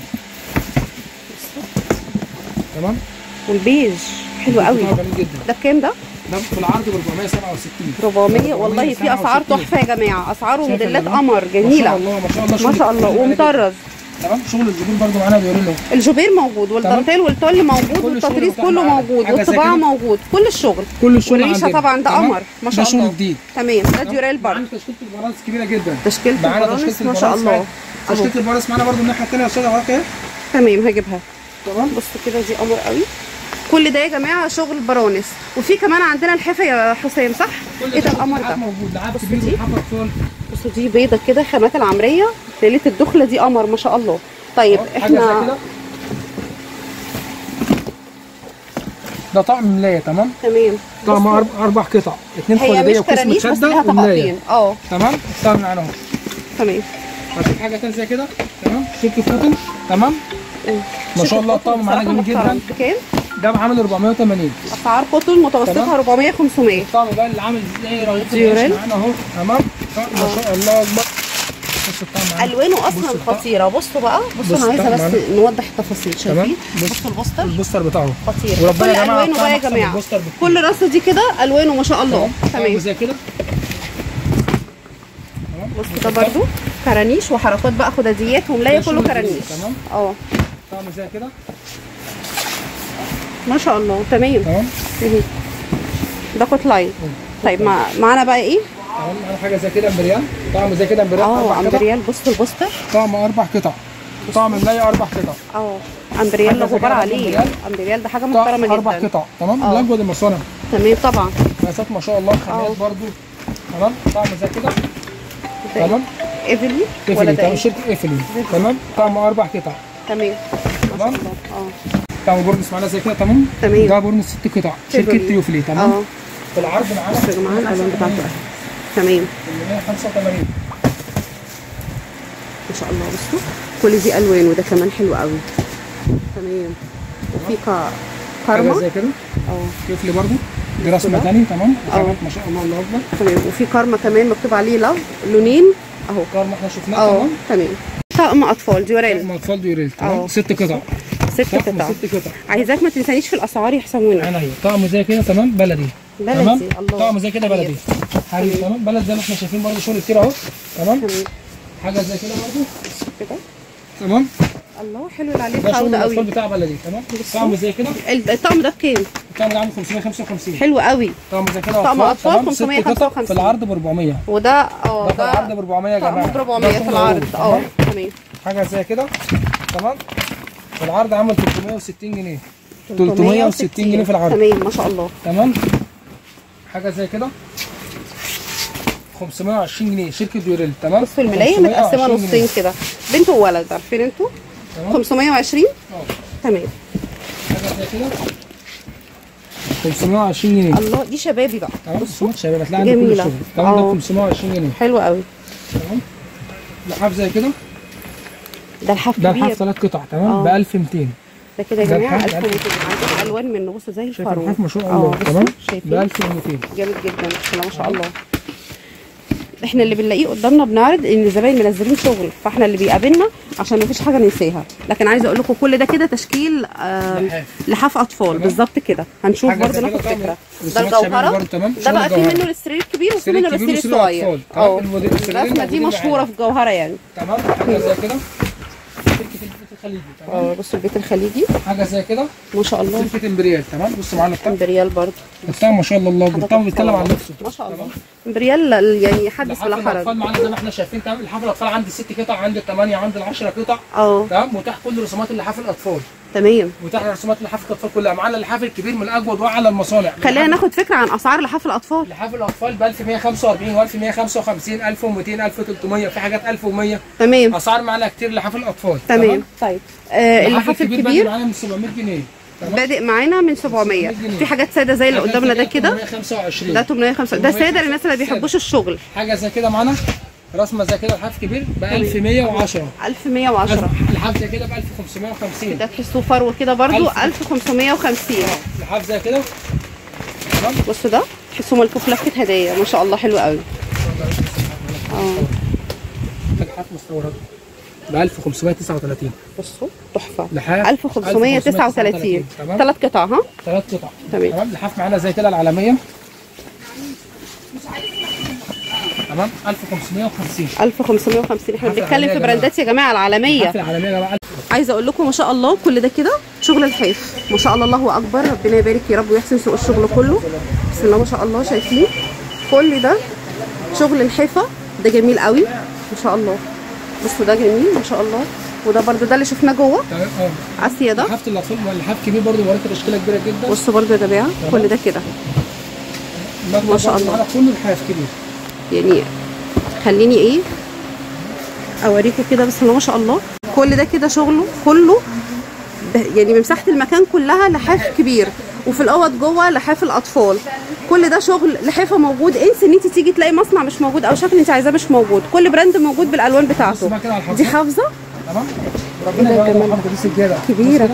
تمام والبيج حلو قوي طقم جميل جدا ده بكام ده؟ ده في العرض ب 467 400 والله في اسعار 467. تحفه يا جماعه اسعار شايف وموديلات اللون؟ قمر ما شاء جميله الله ما شاء الله ما شغل شاء الله كتير جدا. ومطرز تمام شغل الجبير برضو معانا ديوريل اهو الجوبير موجود والدانتيل والتول موجود كل والتطريز الشغل كله متاح موجود حاجة زي والطباعه كده. موجود كل الشغل كل الشغل والريشه عندنا طبعا ده تمام؟ قمر ما شاء ده شغل الله جديد تمام ده ديوريل برضه معانا تشكيله البرانس كبيره جدا تشكيله معانا البرانس تشكيله ما شاء البرانس الله معانا. اهو تشكيله البرانس معانا برضو الناحيه الثانيه يا استاذه وراك اهي تمام هجيبها تمام بصوا كده دي قمر قوي كل ده يا جماعه شغل برانس وفي كمان عندنا الحفه يا حسام صح كل ايه ده شغل القمر الحاجات ده موجود لعاب بص كبير دي. وحفر اطفال بصوا دي بيضه كده خامات العمريه ليله الدخله دي قمر ما شاء الله طيب أهو، حاجه زي احنا كده ده طقم ملايه تمام تمام طقم بصوا، أرب- اربع قطع اثنين هي خداديه مش وقسم كرانيش بس شده ليها وملايه طبقتين اه تمام طقم معانا اهو تمام هتجيب حاجه تانية زي كده تمام شركه فوتن تمام ما شاء الله الطقم معانا جميل جدا بكام؟ ده عامل 480 اسعار قطن متوسطها تمام. 400 500 الطقم بقى اللي عامل زي رغيف ديوريل. العيش معانا اهو تمام طقم ما شاء الله اكبر بص الطقم معانا الوانه بص اصلا الطقم. خطيره بصوا بقى بصوا بص انا عايزه الطقم بس نوضح التفاصيل تمام شايفين بص. بصوا البوستر البوستر بتاعه خطير وربنا كل يا جماعة الوانه بقى يا الطقم أحسن من جماعه البوستر بكتير. كل رصه دي كده الوانه ما شاء الله طقم تمام زي كده بص ده برضو كرانيش وحركات بقى خداديات وملايه ده كله شغل كرانيش جديد، تمام اه طقم زي كده ما شاء الله تمام تمام مهم. ده كوت لاين طيب مع... معانا بقى ايه تمام معانا حاجه زي كده امبريال طقم زي كده امبريال اه أربع قطع. امبريال بصوا البوستر طقم اربع قطع طقم الملايه اربع قطع اه امبريال حاجة لا زي غبار كده عليه أمبريال. امبريال ده حاجه طقم محترمه اربع جدا قطع تمام آه. من اجود المصانع تمام طبعا مقاسات ما شاء الله آه. خامات برضو تمام طقم زي كده ده تمام ايفلي ولا ايفلي ده تمام ايه شركه ايفلي تمام طقم اربع قطع تمام تمام اه طقم بورنس معانا زي كده تمام تمام. ده بورنس ست قطع شركه إيفلي. تيوفلي تمام اه في العرض معانا يا جماعه الالوان بتاعته أهي. تمام 885 ما شاء الله بصوا كل دي الوان وده كمان حلو قوي تمام وفي كا- حاجه كارما زي كده اه تيوفلي برضو دي رسمه كده. تاني تمام آه. خامات ما شاء الله الله اكبر تمام وفي كارما كمان مكتوب عليه لاف لونين اهو كارما احنا شفناه اه تمام تمام طقم اطفال ديورال طقم اطفال ديوريل آه. تمام ست قطع ست طقم قطع ست قطع عايزاك ما تنسانيش في الاسعار يا حسامونه معانا اهي طقم زي كده تمام بلدي بلدي، تمام الله. طقم زي كده بلدي حاجه تمام بلد زي ما احنا شايفين برضه شغل كتير اهو تمام تمام حاجه زي كده برضه كده تمام الله حلو اللي عليه ده شغل خالد الاطفال قوي بتاع بلدي تمام طقم زي كده الطقم ده بكام الطقم ده عامل 555 حلو قوي طقم زي كده طقم أطفال تمام؟ ست 555. قطع في العرض ب 400 وده اه ده في العرض ب ده 400 يا جماعه طقم ب 400 ده في شغل العرض عروض، اه تمام؟ تمام حاجه زي كده تمام في العرض عامل 360 جنيه 360 جنيه في العرض تمام ما شاء الله تمام حاجه زي كده 520 جنيه شركه ديوريل تمام بصوا الملايه متقسمه 520 جنيه. نصين كده بنت وولد عارفين انتوا تمام 520 اه تمام حاجه زي كده 520 جنيه الله دي شبابي بقى تمام بصوا شباب هتلاقي عندك كل جميلة. الشغل تمام ده اه. 520 جنيه حلو قوي تمام لحاف زي كده ده الحف ده كبير لحاف ثلاث قطع تمام اه. ب 1200 ده كده يا ده جماعه الحف 1200 عندنا الوان منه بصوا زي شايف الفرو اللحاف ما شاء اه الله بصوا تمام ب شايفين 1200 جامد جدا بسم الله ما شاء الله احنا اللي بنلاقيه قدامنا بنعرض ان الزباين منزلين شغل فاحنا اللي بيقابلنا عشان مفيش حاجه ننساها لكن عايزه اقول لكم كل ده كده تشكيل آه لحاف. لحاف اطفال تمام. بالظبط كده هنشوف حاجة برضه زي ناخد كده طبعا. فكره ده رسومات شبابي الجوهره برضه تمام. ده شغل بقى في الجوهرة. منه السرير الكبير وفي السرير منه الكبير السرير والسرير الصغير الأطفال. تمام. اه الموديل- السريرين الرسمه دي موجودين مشهوره معانا. في جوهره يعني تمام حاجه زي كده شركه البيت الخليجي تمام اه بصوا البيت الخليجي حاجه زي كده ما شاء الله شركه امبريال تمام بص معانا الطقم امبريال برضه الطقم ما شاء الله الله اكبر الطقم بيتكلم عن نفسه ما شاء الله امبريال يعني حدث لحاف ولا حرج الاطفال معانا زي ما احنا شايفين تمام لحاف الاطفال عندي ست قطع عندي الثمانيه عندي العشرة قطع اه تمام متاح كل رسومات اللحاف الاطفال تمام متاح رسومات لحاف الاطفال كلها معانا اللحاف الكبير من اجود واعلى المصانع خلينا ناخد فكره عن اسعار لحاف الاطفال لحاف الاطفال ب 1145 و 1155 1200 1300 في حاجات 1100 تمام اسعار معانا كتير لحاف الاطفال تمام طيب آه اللحاف بادئ الكبير معانا من 700 جنيه تمام بادئ معانا من 700 في حاجات ساده زي اللي قدامنا ده كده 825 ده 805 ده ساده للناس اللي ما بيحبوش الشغل حاجه زي كده معانا رسمه زي كده لحاف كبير ب 1110 1110 لحاف زي كده ب 1550 ده تحسوه فرو كده برضو 1550 لحاف زي كده تمام بصوا ده تحسوه ملفوف لفه هدايا ما شاء الله حلو قوي اه لحاف مستورد ب 1539 بصوا تحفه لحاف 1539 تمام ثلاث قطع ها ثلاث قطع تمام. تمام لحاف معانا زي كده العالميه تمام 1550 1550 احنا لحاف بنتكلم العالمية في يا براندات يا جماعه العالميه لحاف العالميه يا جماعه عايزه اقول لكم ما شاء الله كل ده كده شغل الحيف ما شاء الله الله اكبر ربنا يبارك يا رب ويحسن سوق الشغل كله بسم الله ما شاء الله شايفين كل ده شغل الحيفه ده جميل قوي ما شاء الله بصوا ده جميل ما شاء الله وده برده ده اللي شفناه جوه تمام اه اسيا ده لحافه الاطفال لحاف كبير برضه وريته تشكيله كبيره جدا بصوا برده يا جماعه كل ده كده المكتب ما شاء برضه الله. معانا كله لحاف كبير يعني خليني ايه اوريكم كده بسم الله ما شاء الله كل ده كده شغله كله ب- يعني بمساحه المكان كلها لحاف كبير وفي الاوض جوه لحاف الاطفال كل ده شغل لحافه موجود انسى ان انت تيجي تلاقي مصنع مش موجود او شكل انت عايزاه مش موجود كل براند موجود بالالوان بص بتاعته بقى كده على الحافظه دي حافظه تمام ربنا ده يبارك كمان الحافظه دي سجاده كبيرة. بص كده.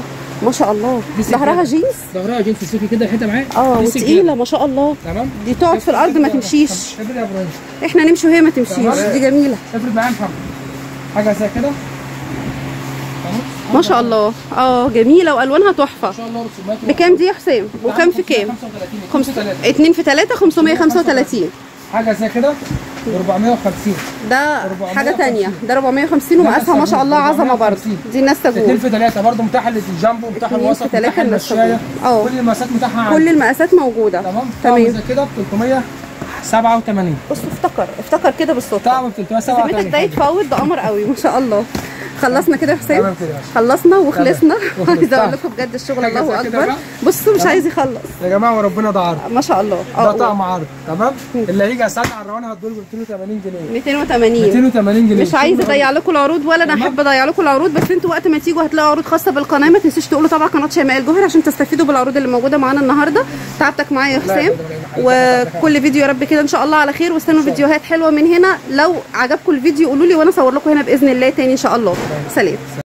ما شاء الله دي سجادة. ظهرها جينز ظهرها جينز تشوفي كده الحته معايا اه دي وتقيله سجادة. ما شاء الله تمام دي تقعد في الارض ما تمشيش افرد يا ابراهيم احنا نمشي وهي ما تمشيش تمام. دي جميله افرد معايا يا محمد حاجه زي كده تمام ما شاء الله اه جميله والوانها تحفه ما شاء الله رسومات بكام دي يا حسام وكام في كام 35 خمس... 35 اتنين في تلاتة 535 حاجه زي كده ب 450 ده 450. حاجة تانية ده 450 ده ومقاسها ما شاء الله عظمة برضه 450. دي الناس اتنين تجول في ثلاثة برضه متاح للجامبو متاح اتنين الوسط في تلاتة متاح للمشاية. المشاية اه. كل المقاسات متاحة كل عندي المقاسات موجودة تمام طعم تمام زي كده ب 387 بص افتكر افتكر كده بالصدفة طعم ب 387 ذمتك ده يتفوت ده قمر قوي ما شاء الله خلصنا كده يا حسام تمام كده يا باشا. خلصنا وخلصنا تمام. عايزه اقول لكم بجد الشغل حاجة الله زي كده اكبر بقى. بصوا مش عايز يخلص يا جماعة وربنا ده عرض ما شاء الله ده اه طعم عرض تمام اللي هيجي اسعد على الروان هتدوله ب 280 جنيه 280 280 جنيه مش عايزه اضيع لكم العروض ولا انا تمام. احب اضيع لكم العروض بس انتوا وقت ما تيجوا هتلاقوا عروض خاصه بالقناه ما تنسوش تقولوا طبعا قناه شيماء الجوهر عشان تستفيدوا بالعروض اللي موجوده معانا النهارده تعبتك معايا يا لا يا حسام فندم، أي حاجة. وكل فيديو يا رب كده ان شاء الله على خير واستنوا فيديوهات حلوه من هنا لو عجبكم الفيديو قولوا لي وانا اصور لكم هنا باذن الله تاني ان شاء الله سلام